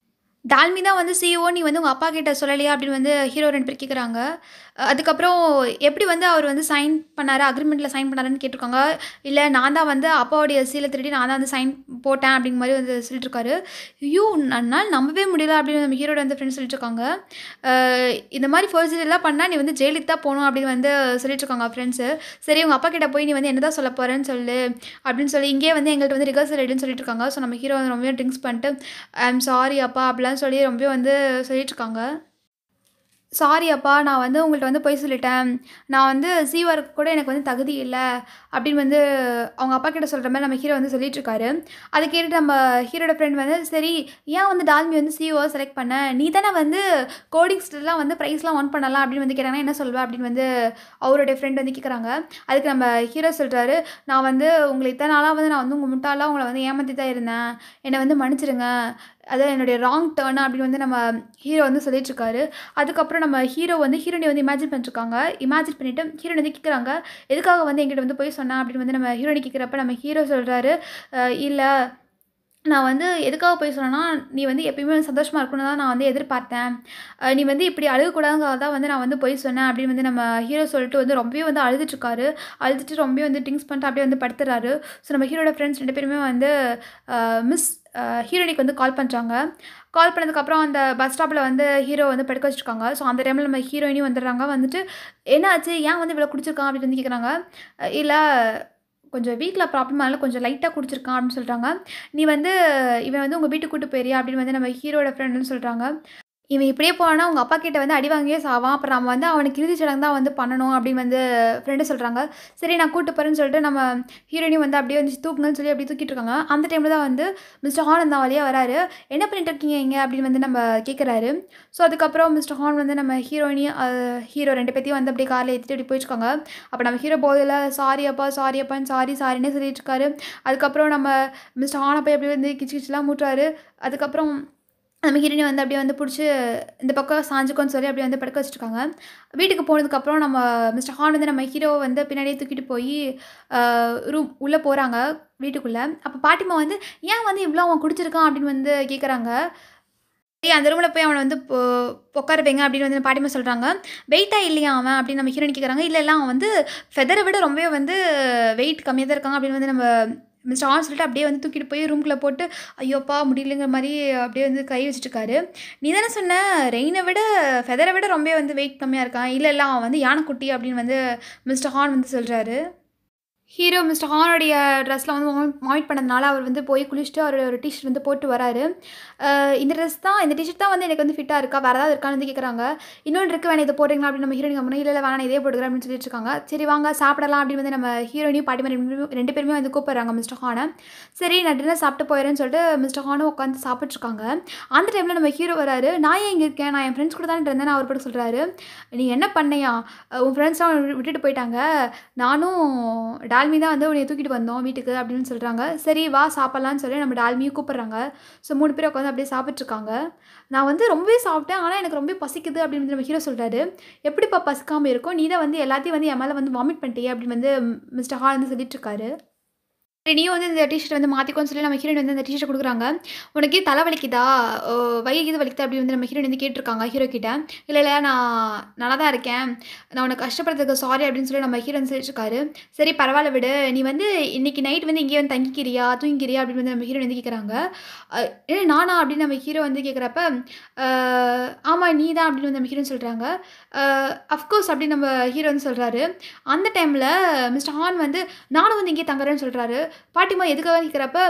டால்மி தான் வந்து சிஇஓ நீ வந்து உங்கள் அப்பா கிட்ட சொல்லலையா அப்படின்னு வந்து ஹீரோ ரெண்டு பேர் கேட்குறாங்க அதுக்கப்புறம் எப்படி வந்து அவர் வந்து சைன் பண்ணாரு அக்ரிமெண்ட்டில் சைன் பண்ணாருன்னு கேட்டிருக்காங்க இல்லை நான் தான் வந்து அப்பாவுடைய சீலை திருடி நான் தான் வந்து சைன் போட்டேன் அப்படிங்கிற மாதிரி வந்து சொல்லிட்டு இருக்காரு ஐயோ என்னால் நம்பவே முடியல அப்படின்னு நம்ம ஹீரோட வந்து ஃப்ரெண்ட்ஸ் சொல்லிட்டு இருக்காங்க அஹ் இந்த மாதிரி ஃபர்ஸ்ட் எல்லாம் பண்ணால் நீ வந்து ஜெயிலுக்கு தான் போகணும் அப்படின்னு வந்து சொல்லிட்டு இருக்காங்க ஃப்ரெண்ட்ஸு சரி உங்கள் அப்பா கிட்ட போய் நீ வந்து என்ன தான் சொல்ல போகிறேன்னு சொல்லு அப்படின்னு சொல்லி இங்கேயே வந்து எங்கள்கிட்ட வந்து ரிகர்சல் ரெடின்னு சொல்லிட்டு இருக்காங்க ஸோ நம்ம ஹீரோ வந்து ரொம்ப ட்ரிங்க்ஸ் பண்ணிட்டு ஐ எம் சாரி அப்பா அப்படிலாம் சொல்லி ரொம்ப வந்து சொல்லிட்டு இருக்காங்க சாரி அப்பா நான் வந்து உங்கள்கிட்ட வந்து போய் சொல்லிட்டேன் நான் வந்து சீவருக்கு கூட எனக்கு வந்து தகுதி இல்லை அப்படின்னு வந்து அவங்க அப்பா கிட்ட சொல்கிற மாதிரி நம்ம ஹீரோ வந்து சொல்லிட்டு இருக்காரு அதை கேட்டுட்டு நம்ம ஹீரோட ஃப்ரெண்ட் வந்து சரி ஏன் வந்து டால்மி வந்து சிஓ செலக்ட் பண்ண நீ தானே வந்து கோடிங்ஸ்லாம் வந்து ப்ரைஸ்லாம் ஒன் பண்ணலாம் அப்படின்னு வந்து கேட்டாங்கன்னா என்ன சொல்வ அப்படின்னு வந்து அவருடைய ஃப்ரெண்ட் வந்து கேட்குறாங்க அதுக்கு நம்ம ஹீரோ சொல்கிறாரு நான் வந்து உங்களை இத்தனை நாளாக வந்து நான் வந்து உங்கள் முட்டாளாக உங்களை வந்து ஏமாற்றி தான் இருந்தேன் என்னை வந்து மன்னிச்சிடுங்க அது என்னுடைய ராங் டேர்ன் அப்படின்னு வந்து நம்ம ஹீரோ வந்து சொல்லிட்டு இருக்காரு அதுக்கப்புறம் நம்ம ஹீரோ வந்து ஹீரோனி வந்து இமேஜின் பண்ணிருக்காங்க இமேஜின் பண்ணிவிட்டு ஹீரோனி வந்து கேட்குறாங்க எதுக்காக வந்து எங்கிட்ட வந்து போய் சொன்னேன் அப்படின்னு வந்து நம்ம ஹீரோனி கேட்குறப்ப நம்ம ஹீரோ சொல்கிறாரு இல்லை நான் வந்து எதுக்காக போய் சொன்னேன்னா நீ வந்து எப்பயுமே சந்தோஷமாக இருக்கணும்னு தான் நான் வந்து எதிர்பார்த்தேன் அஹ் நீ வந்து இப்படி அழுகக்கூடாதுங்காக தான் வந்து நான் வந்து போய் சொன்னேன் அப்படின்னு வந்து நம்ம ஹீரோ சொல்லிட்டு வந்து ரொம்பவே வந்து அழுதுட்ருக்காரு அழுதுட்டு ரொம்பவே வந்து ட்ரிங்க்ஸ் பண்ணிட்டு அப்படியே வந்து படுத்துறாரு ஸோ நம்ம ஹீரோட ஃப்ரெண்ட்ஸ் ரெண்டு பேருமே வந்து மிஸ் ஹீரோனிக்கு வந்து கால் பண்ணுறாங்க கால் பண்ணதுக்கப்புறம் அந்த பஸ் ஸ்டாப்பில் வந்து ஹீரோ வந்து படுக்க வச்சுருக்காங்க ஸோ அந்த டைமில் நம்ம ஹீரோயினும் வந்துடுறாங்க வந்துட்டு என்னாச்சு ஏன் வந்து இவ்வளோ குடிச்சிருக்கான் அப்படின்னு வந்து கேட்குறாங்க இல்லை கொஞ்சம் வீட்டில் ப்ராப்ளம் ஆனாலும் கொஞ்சம் லைட்டாக குடிச்சிருக்கான் அப்படின்னு சொல்கிறாங்க நீ வந்து இவன் வந்து உங்கள் வீட்டுக்கு கூட்டு போயிறியா அப்படின்னு வந்து நம்ம ஹீரோட ஃப்ரெண்டுன்னு சொல்கிறாங்க இவன் இப்படியே போனா உங்கள் அப்பா கிட்ட வந்து அடி வாங்கியே சாவான் அப்புறம் நம்ம வந்து அவனுக்கு இறுதி சடங்கு தான் வந்து பண்ணணும் அப்படின்னு வந்து ஃப்ரெண்டு சொல்கிறாங்க சரி நான் கூட்டு போகிறேன்னு சொல்லிட்டு நம்ம ஹீரோயினையும் வந்து அப்படியே வந்து தூக்குங்கன்னு சொல்லி அப்படியே தூக்கிட்டு இருக்காங்க அந்த டைமில் தான் வந்து மிஸ்டர் ஹான் அந்த வழியாக வராரு என்ன பண்ணிட்டு இருக்கீங்க இங்கே அப்படின்னு வந்து நம்ம கேட்குறாரு ஸோ அதுக்கப்புறம் மிஸ்டர் ஹான் வந்து நம்ம ஹீரோயினையும் ஹீரோ ரெண்டு பேத்தையும் வந்து அப்படியே காரில் ஏற்றிட்டு அப்படி போயிட்டுருக்காங்க அப்போ நம்ம ஹீரோ போதில் சாரி அப்பா சாரி அப்பான்னு சாரி சாரின்னே சொல்லிட்டு இருக்காரு அதுக்கப்புறம் நம்ம மிஸ்டர் ஹானை போய் அப்படியே வந்து கிச்சு கிச்சுலாம் மூட்டுறாரு அதுக்கப்புறம் நம்ம ஹீரோயினை வந்து அப்படியே வந்து பிடிச்சி இந்த பக்கம் சாஞ்சுக்கோன்னு சொல்லி அப்படியே வந்து படுக்க வச்சுருக்காங்க வீட்டுக்கு போனதுக்கப்புறம் நம்ம மிஸ்டர் ஹான் வந்து நம்ம ஹீரோவை வந்து பின்னாடியே தூக்கிட்டு போய் ரூம் உள்ளே போகிறாங்க வீட்டுக்குள்ளே அப்போ பாட்டிமா வந்து ஏன் வந்து இவ்வளோ அவன் குடிச்சிருக்கான் அப்படின்னு வந்து கேட்குறாங்க சரி அந்த ரூமில் போய் அவனை வந்து பொ உட்கார வைங்க அப்படின்னு வந்து பாட்டிமா சொல்கிறாங்க வெயிட்டாக இல்லையா அவன் அப்படின்னு நம்ம ஹீரோயின் கேட்குறாங்க இல்லை இல்லை அவன் வந்து ஃபெதரை விட ரொம்பவே வந்து வெயிட் கம்மியாக தான் இருக்காங்க அப்படின்னு வந்து நம்ம மிஸ்டர் ஆன் சொல்லிட்டு அப்படியே வந்து தூக்கிட்டு போய் ரூம்குள்ளே போட்டு ஐயோப்பா முடியலங்கிற மாதிரி அப்படியே வந்து கை வச்சுட்டுருக்காரு நீ தானே சொன்ன ரெயினை விட ஃபெதரை விட ரொம்ப வந்து வெயிட் கம்மியாக இருக்கான் இல்லை இல்லை அவன் வந்து யானைக்குட்டி அப்படின்னு வந்து மிஸ்டர் ஹான் வந்து சொல்கிறாரு ஹீரோ மிஸ்டர் ஹானோடைய ட்ரெஸ்ஸில் வந்து வாமிட் பண்ணதுனால அவர் வந்து போய் குளிச்சுட்டு அவர் ஒரு டிஷர்ட் வந்து போட்டு வராரு அஹ் இந்த ட்ரெஸ் தான் இந்த டிஷர்ட் தான் வந்து எனக்கு வந்து ஃபிட்டாக இருக்கா வேறு ஏதாவது இருக்கான்னு வந்து கேட்குறாங்க இன்னொன்று இருக்கு வேணா இதை போடுறீங்களா அப்படின்னு நம்ம ஹீரோயின் கம்பெனி இல்லை இல்லை வேணாம் நான் இதே போட்டுக்கிறேன் அப்படின்னு சொல்லிட்டு இருக்காங்க சரி வாங்க சாப்பிடலாம் அப்படின்னு வந்து நம்ம ஹீரோயினையும் பாட்டிமா ரெண்டு பேருமே- ரெண்டு பேருமே வந்து கூப்பிட்றாங்க மிஸ்டர் ஹானை சரி நான் டின்னர் சாப்பிட்டு போயிடுறேன்னு சொல்லிட்டு மிஸ்டர் ஹானும் உட்காந்து சாப்பிட்ருக்காங்க அந்த டைமில் நம்ம ஹீரோ வராரு நான் ஏன் இங்கே இருக்கேன் நான் என் ஃப்ரெண்ட்ஸ் கூட தான் இருந்தேன் அவர் பாட்டு சொல்கிறாரு நீ என்ன பண்ணையா அஹ் உன் ஃப்ரெண்ட்ஸ்லாம் விட்டுட்டு போயிட்டாங்க நானும் டால்மி தான் வந்து உன்னை தூக்கிட்டு வந்தோம் வீட்டுக்கு அப்படின்னு சொல்கிறாங்க சரி வா சாப்பிட்லான்னு சொல்லி நம்ம டால்மியும் கூப்பிட்றாங்க ஸோ மூணு பேர் உட்காந்து அப்படியே சாப்பிட்ருக்காங்க நான் வந்து ரொம்பவே சாப்பிட்டேன் ஆனால் எனக்கு ரொம்ப பசிக்குது அப்படின்னு வந்து நம்ம ஹீரோ சொல்கிறாரு எப்படிப்பா பசிக்காமல் இருக்கும் நீ தான் வந்து எல்லாத்தையும் வந்து என் மேலே வந்து வாமிட் பண்ணிட்டியே அப்படின்னு வந்து மிஸ்டர் ஹால் வந்து சொல்லிட்டு இருக்காரு சரி, நீயும் வந்து இந்த டிஷர்ட் வந்து மாற்றிக்கோன்னு சொல்லி நம்ம ஹீரோயின் வந்து இந்த டிஷர்ட் கொடுக்குறாங்க உனக்கு தலை வலிக்குதா ஓ, வயிறு இது வலிக்குதா அப்படின்னு வந்து நம்ம ஹீரோயின் வந்து கேட்டிருக்காங்க ஹீரோ கிட்ட இல்லை இல்லை நான் நல்லா தான் இருக்கேன் நான் உனக்கு கஷ்டப்படுறதுக்கு சாரி அப்படின்னு சொல்லி நம்ம ஹீரோ வந்து சொல்லிட்டுருக்காரு சரி பரவாயில்ல விடு நீ வந்து இன்னைக்கு நைட் வந்து இங்கேயே வந்து தங்கிக்கிறியா தூங்கிக்கிறியா அப்படின்னு வந்து நம்ம ஹீரோ வந்து கேட்குறாங்க ஏ நானா அப்படின்னு நம்ம ஹீரோ வந்து கேட்குறப்ப ஆமாம் நீ தான் அப்படின்னு வந்து நம்ம ஹீரோன்னு சொல்கிறாங்க அஃப்கோர்ஸ் அப்படின்னு நம்ம ஹீரோ வந்து சொல்கிறாரு அந்த டைமில் மிஸ்டர் ஹான் வந்து நானும் வந்து இங்கே தங்குறேன்னு சொல்கிறாரு பாட்டிமா எதுக்காக கேட்குறப்ப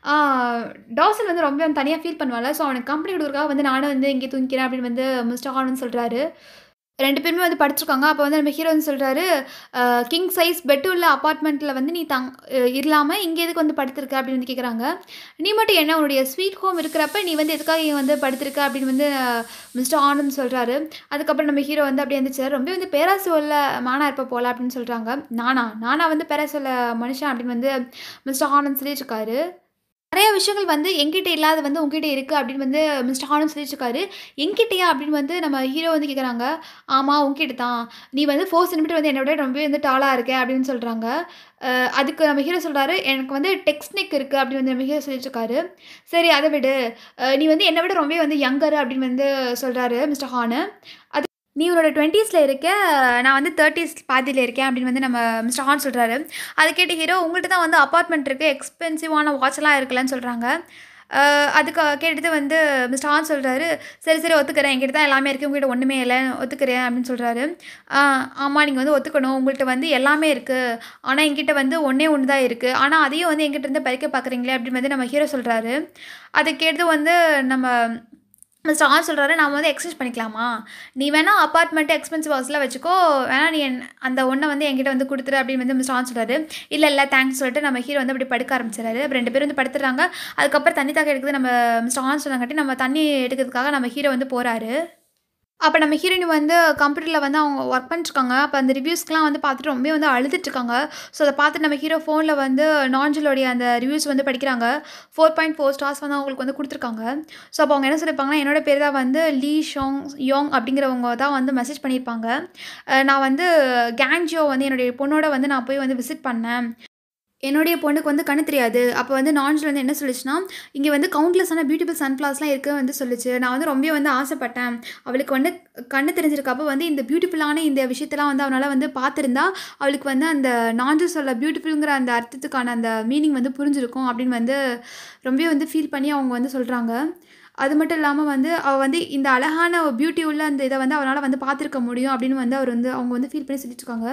டாசன் வந்து ரொம்ப தனியாக ஃபீல் பண்ணுவாள் ஸோ அவனுக்கு கம்பெனி கொடுக்குறக்காக வந்து நானும் வந்து இங்கே தூங்கிக்கிறேன் அப்படின்னு வந்து மிஸ்டர் ஹான் வந்து சொல்கிறாரு ரெண்டு பேருமே வந்து படிச்சிருக்காங்க அப்போ வந்து நம்ம ஹீரோ வந்து சொல்கிறாரு கிங் சைஸ் பெட்டு உள்ள அப்பார்ட்மெண்ட்டில் வந்து நீ தங் இல்லாமல் இங்கே எதுக்கு வந்து படுத்திருக்க அப்படின்னு வந்து கேட்குறாங்க நீ மட்டும் என்ன உன்னுடைய ஸ்வீட் ஹோம் இருக்கிறப்ப நீ வந்து எதுக்காக இங்கே வந்து படுத்திருக்க அப்படின்னு வந்து மிஸ்டர் ஆனந்த் சொல்கிறாரு அதுக்கப்புறம் நம்ம ஹீரோ வந்து அப்படியே இருந்துச்சு ரொம்ப வந்து பேராசு உள்ள மானா இருப்ப போல அப்படின்னு சொல்கிறாங்க நானா நானா வந்து பேராசு உள்ள மனுஷன் அப்படின்னு வந்து மிஸ்டர் ஆனந்த் சொல்லியிருக்காரு நிறைய விஷயங்கள் வந்து என்கிட்ட இல்லாத வந்து உங்ககிட்ட இருக்குது அப்படின்னு வந்து மிஸ்டர் ஹானன் சொல்லிட்டுருக்காரு என்கிட்டயா அப்படின்னு வந்து நம்ம ஹீரோ வந்து கேட்குறாங்க ஆமாம் உங்ககிட்ட தான் நீ வந்து ஃபோர் சென்டிமீட்டர் வந்து என்னோட ரொம்ப வந்து டாலாக இருக்க அப்படின்னு சொல்கிறாங்க அஹ் அதுக்கு நம்ம ஹீரோ சொல்கிறாரு எனக்கு வந்து டெக்ஸ்னிக் இருக்குது அப்படின்னு வந்து நம்ம ஹீரோ சொல்லிட்டுருக்காரு சரி அதை விடு அஹ் நீ வந்து என்னை விட ரொம்ப வந்து யங்கர் அப்படின்னு வந்து சொல்கிறாரு மிஸ்டர் ஹானு அது நீ உன்னோட டுவெண்ட்டீஸில் இருக்க நான் வந்து தேர்ட்டிஸ் பாதியில் இருக்கேன் அப்படின்னு வந்து நம்ம மிஸ்டர் ஹான் சொல்கிறாரு அதை கேட்டு ஹீரோ உங்கள்கிட்ட தான் வந்து அப்பார்ட்மெண்ட் இருக்குது எக்ஸ்பென்சிவான வாட்ச்லாம் இருக்குல்லன்னு சொல்கிறாங்க அதுக்கு கேட்டுட்டு வந்து மிஸ்டர் ஹான் சொல்கிறாரு சரி சரி ஒத்துக்கிறேன் என்கிட்ட தான் எல்லாமே இருக்குது உங்கள்கிட்ட ஒன்றுமே இல்லை ஒத்துக்கிறேன் அப்படின்னு சொல்கிறாரு ஆமாம் நீங்கள் வந்து ஒத்துக்கணும் உங்கள்கிட்ட வந்து எல்லாமே இருக்குது ஆனால் என்கிட்ட வந்து ஒன்றே ஒன்று தான் இருக்குது ஆனால் அதையும் வந்து என்கிட்ட இருந்து பறிக்க பார்க்குறீங்களே அப்படின்னு வந்து நம்ம ஹீரோ சொல்கிறாரு அதை கேட்டு வந்து நம்ம மிஸ்டர் ஆன் சொல்கிறாரு நாம் வந்து எக்ஸ்சேஞ்ச் பண்ணிக்கலாமா நீ வேணால் அப்பார்ட்மெண்ட்டு எக்ஸ்பென்சிவ் ஹவுஸில் வச்சுக்கோ வேணா நீ என் அந்த ஒன்றை வந்து என்கிட்ட வந்து கொடுத்துரு அப்படின்னு வந்து மிஸ்டர் ஆன் சொல்கிறாரு இல்லை இல்லை தேங்க்ஸ் சொல்லிட்டு நம்ம ஹீரோ வந்து அப்படி படுக்க ஆரம்பிச்சிடறாரு அப்புறம் ரெண்டு பேரும் வந்து படுத்துறாங்க அதுக்கப்புறம் தண்ணி தாக்க எடுக்குது நம்ம மிஸ்டர் ஆன் சொன்னாங்காட்டி நம்ம தண்ணி எடுக்கிறதுக்காக நம்ம ஹீரோ வந்து போகிறாரு அப்போ நம்ம ஹீரோயின் வந்து கம்ப்யூட்டரில் வந்து அவங்க ஒர்க் பண்ணிட்டுருக்காங்க அப்போ அந்த ரிவ்யூஸ்க்குலாம் வந்து பார்த்துட்டு ரொம்ப வந்து அழுதுட்ருக்காங்க ஸோ அதை பார்த்துட்டு நம்ம ஹீரோ ஃபோனில் வந்து நாஞ்சலோடைய அந்த ரிவ்யூஸ் வந்து படிக்கிறாங்க ஃபோர் பாயிண்ட் ஃபோர் ஸ்டார்ஸ் வந்து அவங்களுக்கு வந்து கொடுத்துருக்காங்க ஸோ அப்போ அவங்க என்ன சொல்லியிருப்பாங்கன்னா என்னோட பேர் தான் வந்து லீ ஷோங் யோங் அப்படிங்கிறவங்க தான் வந்து மெசேஜ் பண்ணியிருப்பாங்க அஹ் நான் வந்து கேங்ஜியோ வந்து என்னுடைய பொண்ணோட வந்து நான் போய் வந்து விசிட் பண்ணேன் என்னுடைய பொண்ணுக்கு வந்து கண்ணு தெரியாது அப்போ வந்து நான்ஜில் வந்து என்ன சொல்லுச்சுன்னா இங்கே வந்து கவுண்ட்லெஸ்ஸான பியூட்டிஃபுல் சன்ஃப்ளவர்ஸ்லாம் இருக்குது வந்து சொல்லுச்சு நான் வந்து ரொம்ப வந்து ஆசைப்பட்டேன் அவளுக்கு வந்து கண்ணு தெரிஞ்சிருக்கப்போ வந்து இந்த பியூட்டிஃபுல்லான இந்த விஷயத்தெல்லாம் வந்து அவனால் வந்து பார்த்துருந்தா அவளுக்கு வந்து அந்த நாஞ்சு சொல்ல பியூட்டிஃபுல்ங்கிற அந்த அர்த்தத்துக்கான அந்த மீனிங் வந்து புரிஞ்சிருக்கும் அப்படின்னு வந்து ரொம்ப வந்து ஃபீல் பண்ணி அவங்க வந்து சொல்கிறாங்க அது மட்டும் இல்லாமல் வந்து அவள் வந்து இந்த அழகான பியூட்டி உள்ள அந்த இதை வந்து அவனால் வந்து பார்த்துருக்க முடியும் அப்படின்னு வந்து அவர் வந்து அவங்க வந்து ஃபீல் பண்ணி சொல்லிட்டு இருக்காங்க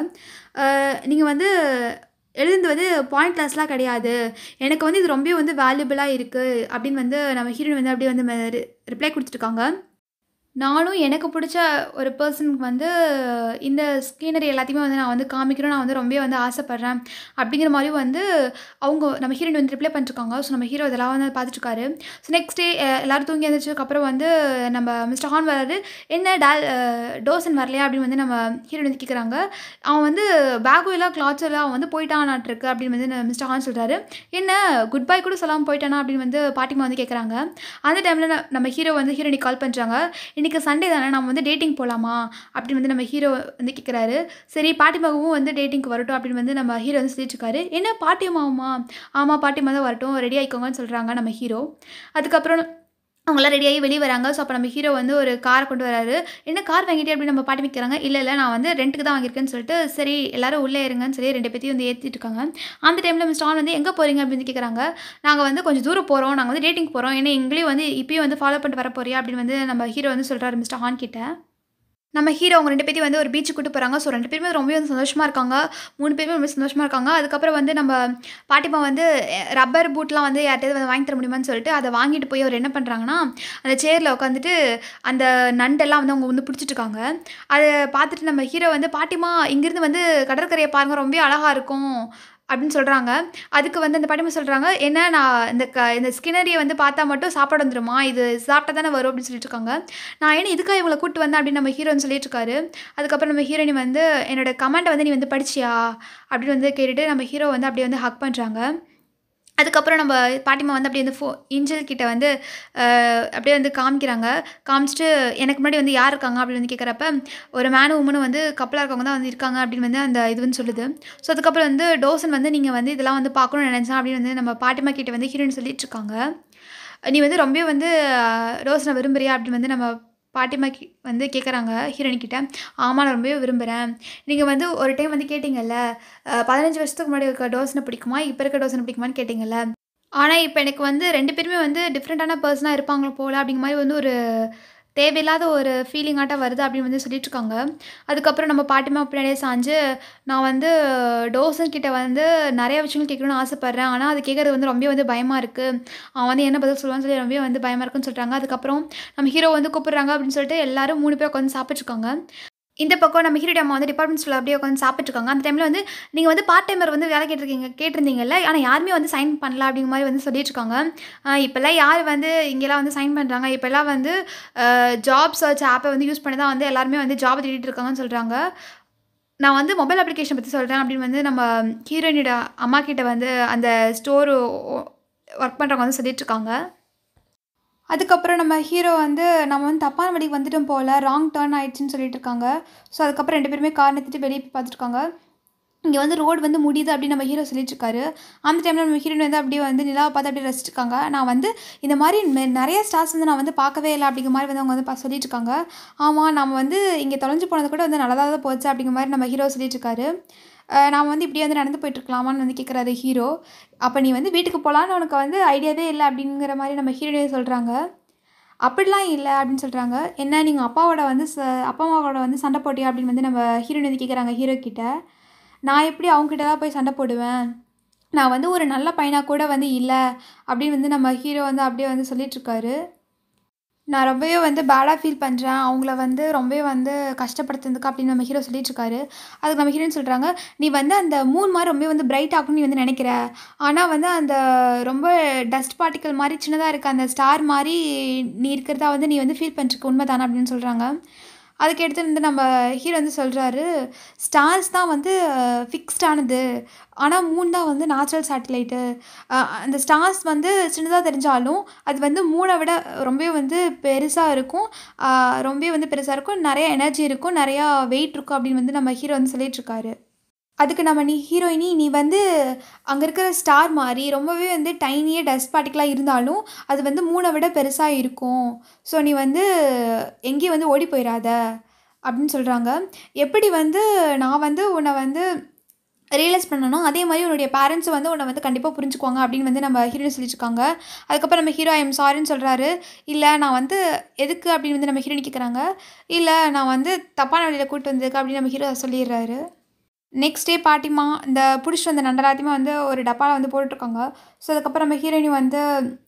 நீங்கள் வந்து எழுதுனது வந்து பாயிண்ட்லெஸ்லாம் கிடையாது எனக்கு வந்து இது ரொம்ப வந்து வேல்யூபிளாக இருக்குது அப்படின்னு வந்து நம்ம ஹீரோயின் வந்து அப்படியே வந்து ரிப்ளை கொடுத்துருக்காங்க நானும் எனக்கு பிடிச்ச ஒரு பர்சனுக்கு வந்து இந்த ஸ்கீனரி எல்லாத்தையுமே வந்து நான் வந்து காமிக்கணும் நான் வந்து ரொம்ப வந்து ஆசைப்பட்றேன் அப்படிங்கிற மாதிரி வந்து அவங்க நம்ம ஹீரோயின் வந்து ரிப்ளை பண்ணிருக்காங்க ஸோ நம்ம ஹீரோ இதெல்லாம் வந்து பார்த்துட்ருக்காரு ஸோ நெக்ஸ்ட் டே எல்லோரும் தூங்கி எழுந்திரிச்சதுக்கப்புறம் வந்து நம்ம மிஸ்டர் ஹான் வராரு என்ன டேல் டோசன் வரலையா அப்படின்னு வந்து நம்ம ஹீரோயின் வந்து கேட்குறாங்க அவன் வந்து பேகும் எல்லாம் கிளாத்ஸ் எல்லாம் அவன் வந்து போயிட்டானாட்டிருக்கு அப்படின்னு வந்து நம்ம மிஸ்டர் ஹான் சொல்கிறாரு என்ன குட் பை கூட சொல்லாமல் போயிட்டானா அப்படின்னு வந்து பாட்டிமா வந்து கேட்குறாங்க அந்த டைமில் நம்ம ஹீரோ வந்து ஹீரோயினி கால் பண்ணுறாங்க இன்றைக்கி சண்டே தானே நம்ம வந்து டேட்டிங் போகலாமா அப்படின்னு வந்து நம்ம ஹீரோ வந்து கேட்குறாரு சரி பாட்டிமாவும் வந்து டேட்டிங்க்கு வரட்டும் அப்படின்னு வந்து நம்ம ஹீரோ வந்து சொல்லிட்டுருக்காரு என்ன பாட்டியம்மாவுமா ஆமாம் பாட்டிமா தான் வரட்டும் ரெடி ஆகிக்கோங்கன்னு சொல்கிறாங்க நம்ம ஹீரோ அதுக்கப்புறம் அவங்களாம் ரெடியாகி வெளியே வராங்க ஸோ அப்போ நம்ம ஹீரோ வந்து ஒரு காரை கொண்டு வராரு என்ன கார் வாங்கிட்டே அப்படின்னு நம்ம பாட்டி வைக்கிறாங்க இல்லை இல்லை நான் வந்து ரெண்ட்டுக்கு தான் வாங்கியிருக்கேன்னு சொல்லிட்டு சரி எல்லாரும் உள்ளே இருங்கன்னு சொல்லி ரெண்டு பேத்தையும் வந்து ஏற்றிட்டு இருக்காங்க அந்த டைமில் மிஸ்டர் ஆன் வந்து எங்கே போகிறீங்க அப்படின்னு கேட்குறாங்க நாங்கள் வந்து கொஞ்சம் தூரம் போகிறோம் நாங்கள் வந்து டேட்டிங் போகிறோம் ஏன்னா எங்களையும் வந்து இப்பயும் வந்து ஃபாலோ பண்ணிட்டு வர போறியா அப்படின்னு வந்து நம்ம ஹீரோ வந்து சொல்கிறாரு மிஸ்டர் ஹான் கிட்ட நம்ம ஹீரோ அவங்க ரெண்டு பேத்தையும் வந்து ஒரு பீச்சுக்கு கூட்டு போகிறாங்க ஸோ ரெண்டு பேருமே ரொம்ப வந்து சந்தோஷமாக இருக்காங்க மூணு பேருமே ரொம்ப சந்தோஷமாக இருக்காங்க அதுக்கப்புறம் வந்து நம்ம பாட்டிமா வந்து ரப்பர் பூட்லாம் வந்து யார்கிட்டயாவது வந்து வாங்கி தர முடியுமான்னு சொல்லிட்டு அதை வாங்கிட்டு போய் அவர் என்ன பண்ணுறாங்கன்னா அந்த சேரில் உட்காந்துட்டு அந்த நண்டெல்லாம் வந்து அவங்க வந்து பிடிச்சிட்டு இருக்காங்க அதை பார்த்துட்டு நம்ம ஹீரோ வந்து பாட்டிமா இங்கேருந்து வந்து கடற்கரையை பாருங்கள் ரொம்ப அழகாக இருக்கும் அப்படின்னு சொல்கிறாங்க அதுக்கு வந்து அந்த பாட்டிமா சொல்கிறாங்க என்ன நான் இந்த க இந்த ஸ்கினரியை வந்து பார்த்தா மட்டும் சாப்பாடு வந்துருமா இது சாப்பிட்டா தானே வரும் அப்படின்னு சொல்லிட்டு இருக்காங்க நான் ஏன்னா இதுக்காக இவங்களை கூட்டு வந்தேன் அப்படின்னு நம்ம ஹீரோன்னு சொல்லிட்டு இருக்காரு அதுக்கப்புறம் நம்ம ஹீரோயினி வந்து என்னோட கமெண்ட்டை வந்து நீ வந்து படிச்சியா அப்படின்னு வந்து கேட்டுட்டு நம்ம ஹீரோ வந்து அப்படியே வந்து ஹக் பண்ணுறாங்க அதுக்கப்புறம் நம்ம பாட்டிமா வந்து அப்படியே வந்து ஃபோ இஞ்சல் கிட்ட வந்து அஹ், அப்படியே வந்து காமிக்கிறாங்க காமிச்சிட்டு எனக்கு முன்னாடி வந்து யார் இருக்காங்க அப்படின்னு வந்து கேட்குறப்ப ஒரு மேனும் உமனும் வந்து கப்பலாக இருக்கவங்க தான் வந்து இருக்காங்க அப்படின்னு வந்து அந்த இது வந்து சொல்லுது ஸோ அதுக்கப்புறம் வந்து டோசன் வந்து நீங்கள் வந்து இதெல்லாம் வந்து பார்க்கணும்னு நினச்சேன் அப்படின்னு வந்து நம்ம பாட்டிமா கிட்ட வந்து ஹீரோயின் சொல்லிட்டு இருக்காங்க நீ வந்து ரொம்ப வந்து அஹ், ரோசனை விரும்புறியா அப்படின்னு வந்து நம்ம பாட்டிமா கி வந்து கேட்குறாங்க ஹீரோயின் கிட்ட ஆமாம் நான் ரொம்பவே விரும்புகிறேன் நீங்கள் வந்து ஒரு டைம் வந்து கேட்டிங்கல்ல அஹ், பதினஞ்சு வருஷத்துக்கு முன்னாடி இருக்க டோசனை பிடிக்குமா இப்போ இருக்க டோசனை பிடிக்குமான்னு கேட்டிங்கல்ல ஆனால் இப்போ எனக்கு வந்து ரெண்டு பேருமே வந்து டிஃப்ரெண்ட்டான பர்சனாக இருப்பாங்களோ போல் அப்படிங்கிற மாதிரி வந்து ஒரு தேவையில்லாத ஒரு ஃபீலிங்காட்ட வருது அப்படின்னு வந்து சொல்லிட்டு இருக்காங்க அதுக்கப்புறம் நம்ம பாட்டிமா பின்னாடியே சாஞ்சு நான் வந்து டோசன் கிட்ட வந்து நிறைய விஷயங்கள் கேட்கணும்னு ஆசைப்பட்றேன் ஆனால் அது கேட்குறது வந்து ரொம்ப வந்து பயமாக இருக்குது அவன் வந்து என்ன பதில் சொல்லுவான்னு சொல்லி ரொம்ப வந்து பயமாக இருக்குன்னு சொல்கிறாங்க அதுக்கப்புறம் நம்ம ஹீரோ வந்து கூப்பிடுறாங்க அப்படின்னு சொல்லிட்டு எல்லாரும் மூணு பேர் உட்காந்து சாப்பிட்ருக்காங்க இந்த பக்கம் நம்ம ஹீரோட அம்மா வந்து டிபார்ட்மெண்ட் ஸ்டோரில் அப்படியே உட்காந்து சாப்பிட்ருக்காங்க அந்த டைமில் வந்து நீங்கள் வந்து பார்ட் டைமர் வந்து வேலை கேட்டிருக்கீங்க கேட்டிருந்தீங்கல்ல ஆனால் யாருமே வந்து சைன் பண்ணல அப்படிங்கிற மாதிரி வந்து சொல்லிட்டு இருக்காங்க ஆஹ் இப்போல்லாம் யார் வந்து இங்கெல்லாம் வந்து சைன் பண்ணுறாங்க இப்போல்லாம் வந்து ஜாப் சர்ச் ஆப்பை வந்து யூஸ் பண்ணி தான் வந்து எல்லாருமே வந்து ஜாப் தேடிட்டு இருக்காங்கன்னு சொல்கிறாங்க நான் வந்து மொபைல் அப்ளிகேஷன் பற்றி சொல்கிறேன் அப்படின்னு வந்து நம்ம ஹீரோயினோட அம்மா கிட்ட வந்து அந்த ஸ்டோர் ஒர்க் பண்ணுறவங்க வந்து சொல்லிட்டு இருக்காங்க அதுக்கப்புறம் நம்ம ஹீரோ வந்து நம்ம வந்து தப்பான வழிக்கு வந்துட்டோம் போல் ராங் டேர்ன் ஆயிடுச்சுன்னு சொல்லிட்டு இருக்காங்க ஸோ அதுக்கப்புறம் ரெண்டு பேருமே கார் நிறுத்திட்டு வெளியே போய் பார்த்துருக்காங்க இங்கே வந்து ரோடு வந்து முடியுது அப்படின்னு நம்ம ஹீரோ சொல்லிட்டு இருக்காரு அந்த டைமில் நம்ம ஹீரோயின் வந்து அப்படியே வந்து நிலாவை பார்த்து அப்படியே ரசிச்சிருக்காங்க நான் வந்து இந்த மாதிரி நெ- நிறைய ஸ்டார்ஸ் வந்து நான் வந்து பார்க்கவே இல்லை அப்படிங்கிற மாதிரி வந்து அவங்க வந்து பா- சொல்லிட்டு இருக்காங்க ஆமாம் நம்ம வந்து இங்கே தொலைஞ்சு போனது கூட வந்து நல்லதாக தான் போச்சு அப்படிங்கிற மாதிரி நம்ம ஹீரோ சொல்லிட்டு இருக்காரு அஹ் நாம வந்து இப்படியே வந்து நடந்து போயிட்டு இருக்கலாமான்னு வந்து கேட்குறாரு ஹீரோ அப்போ நீ வந்து வீட்டுக்கு போகலான்னு உனக்கு வந்து ஐடியாவே இல்லை அப்படிங்கிற மாதிரி நம்ம ஹீரோயினே சொல்கிறாங்க அப்படிலாம் இல்லை அப்படின்னு சொல்கிறாங்க என்ன நீங்கள் அப்பாவோட வந்து ச அப்பா அம்மாவோட வந்து சண்டை போட்டியா அப்படின்னு வந்து நம்ம ஹீரோயின் வந்து கேட்குறாங்க ஹீரோ கிட்ட நான் எப்படி அவங்ககிட்ட தான் போய் சண்டை போடுவேன் நான் வந்து ஒரு நல்ல பையனாக கூட வந்து இல்லை அப்படின்னு வந்து நம்ம ஹீரோ வந்து அப்படியே வந்து சொல்லிகிட்ருக்காரு நான் ரொம்பவே வந்து பேடாக ஃபீல் பண்ணுறேன் அவங்கள வந்து ரொம்பவே வந்து கஷ்டப்படுத்துறதுக்கு அப்படின்னு நம்ம ஹீரோ சொல்லிட்டுருக்காரு அதுக்கு நம்ம ஹீரோயின் சொல்கிறாங்க நீ வந்து அந்த மூன் மாதிரி ரொம்ப வந்து பிரைட் ஆகணும்னு நீ வந்து நினைக்கிற ஆனால் வந்து அந்த ரொம்ப டஸ்ட் பார்ட்டிக்கல் மாதிரி சின்னதாக இருக்க அந்த ஸ்டார் மாதிரி நீ இருக்கிறதா வந்து நீ வந்து ஃபீல் பண்ணிருக்க உண்மை தானே அப்படின்னு சொல்கிறாங்க அதுக்கு எடுத்து வந்து நம்ம ஹீரோ வந்து சொல்கிறாரு ஸ்டார்ஸ் தான் வந்து ஃபிக்ஸ்டானது ஆனால் மூன் தான் வந்து நேச்சுரல் சேட்டலைட்டு அந்த ஸ்டார்ஸ் வந்து சின்னதாக தெரிஞ்சாலும் அது வந்து மூணை விட ரொம்பவே வந்து பெருசாக இருக்கும் ஆஹ் ரொம்பவே வந்து பெருசாக இருக்கும் நிறைய எனர்ஜி இருக்கும் நிறையா வெயிட் இருக்கும் அப்படின்னு வந்து நம்ம ஹீரோ வந்து சொல்லிட்டு இருக்காரு அதுக்கு நம்ம நீ ஹீரோயினி நீ வந்து அங்கே இருக்கிற ஸ்டார் மாதிரி ரொம்பவே வந்து டைனியே டஸ்ட் பார்ட்டிக்கலாக இருந்தாலும் அது வந்து மூணை விட பெருசாக இருக்கும் ஸோ நீ வந்து எங்கேயும் வந்து ஓடி போயிடாத அப்படின்னு சொல்கிறாங்க எப்படி வந்து நான் வந்து உன்னை வந்து ரியலைஸ் பண்ணணும் அதே மாதிரி உன்னுடைய பேரண்ட்ஸ் வந்து உன்னை வந்து கண்டிப்பாக புரிஞ்சுக்குவாங்க அப்படின்னு வந்து நம்ம ஹீரோயின் சொல்லியிருக்காங்க அதுக்கப்புறம் நம்ம ஹீரோ ஐம் சாரின்னு சொல்கிறாரு இல்லை நான் வந்து எதுக்கு அப்படின்னு வந்து நம்ம ஹீரோயின் கேட்குறாங்க இல்லை நான் வந்து தப்பான வழியில் கூப்பிட்டு வந்ததுக்கு அப்படின்னு நம்ம ஹீரோ சொல்லிடுறாரு நெக்ஸ்ட் டே பாட்டிமா இந்த பிடிச்சிட்டு வந்த நண்டராத்தையுமே வந்து ஒரு டப்பாவில் வந்து போட்டுட்ருக்காங்க ஸோ அதுக்கப்புறம் நம்ம ஹீரோயினி வந்து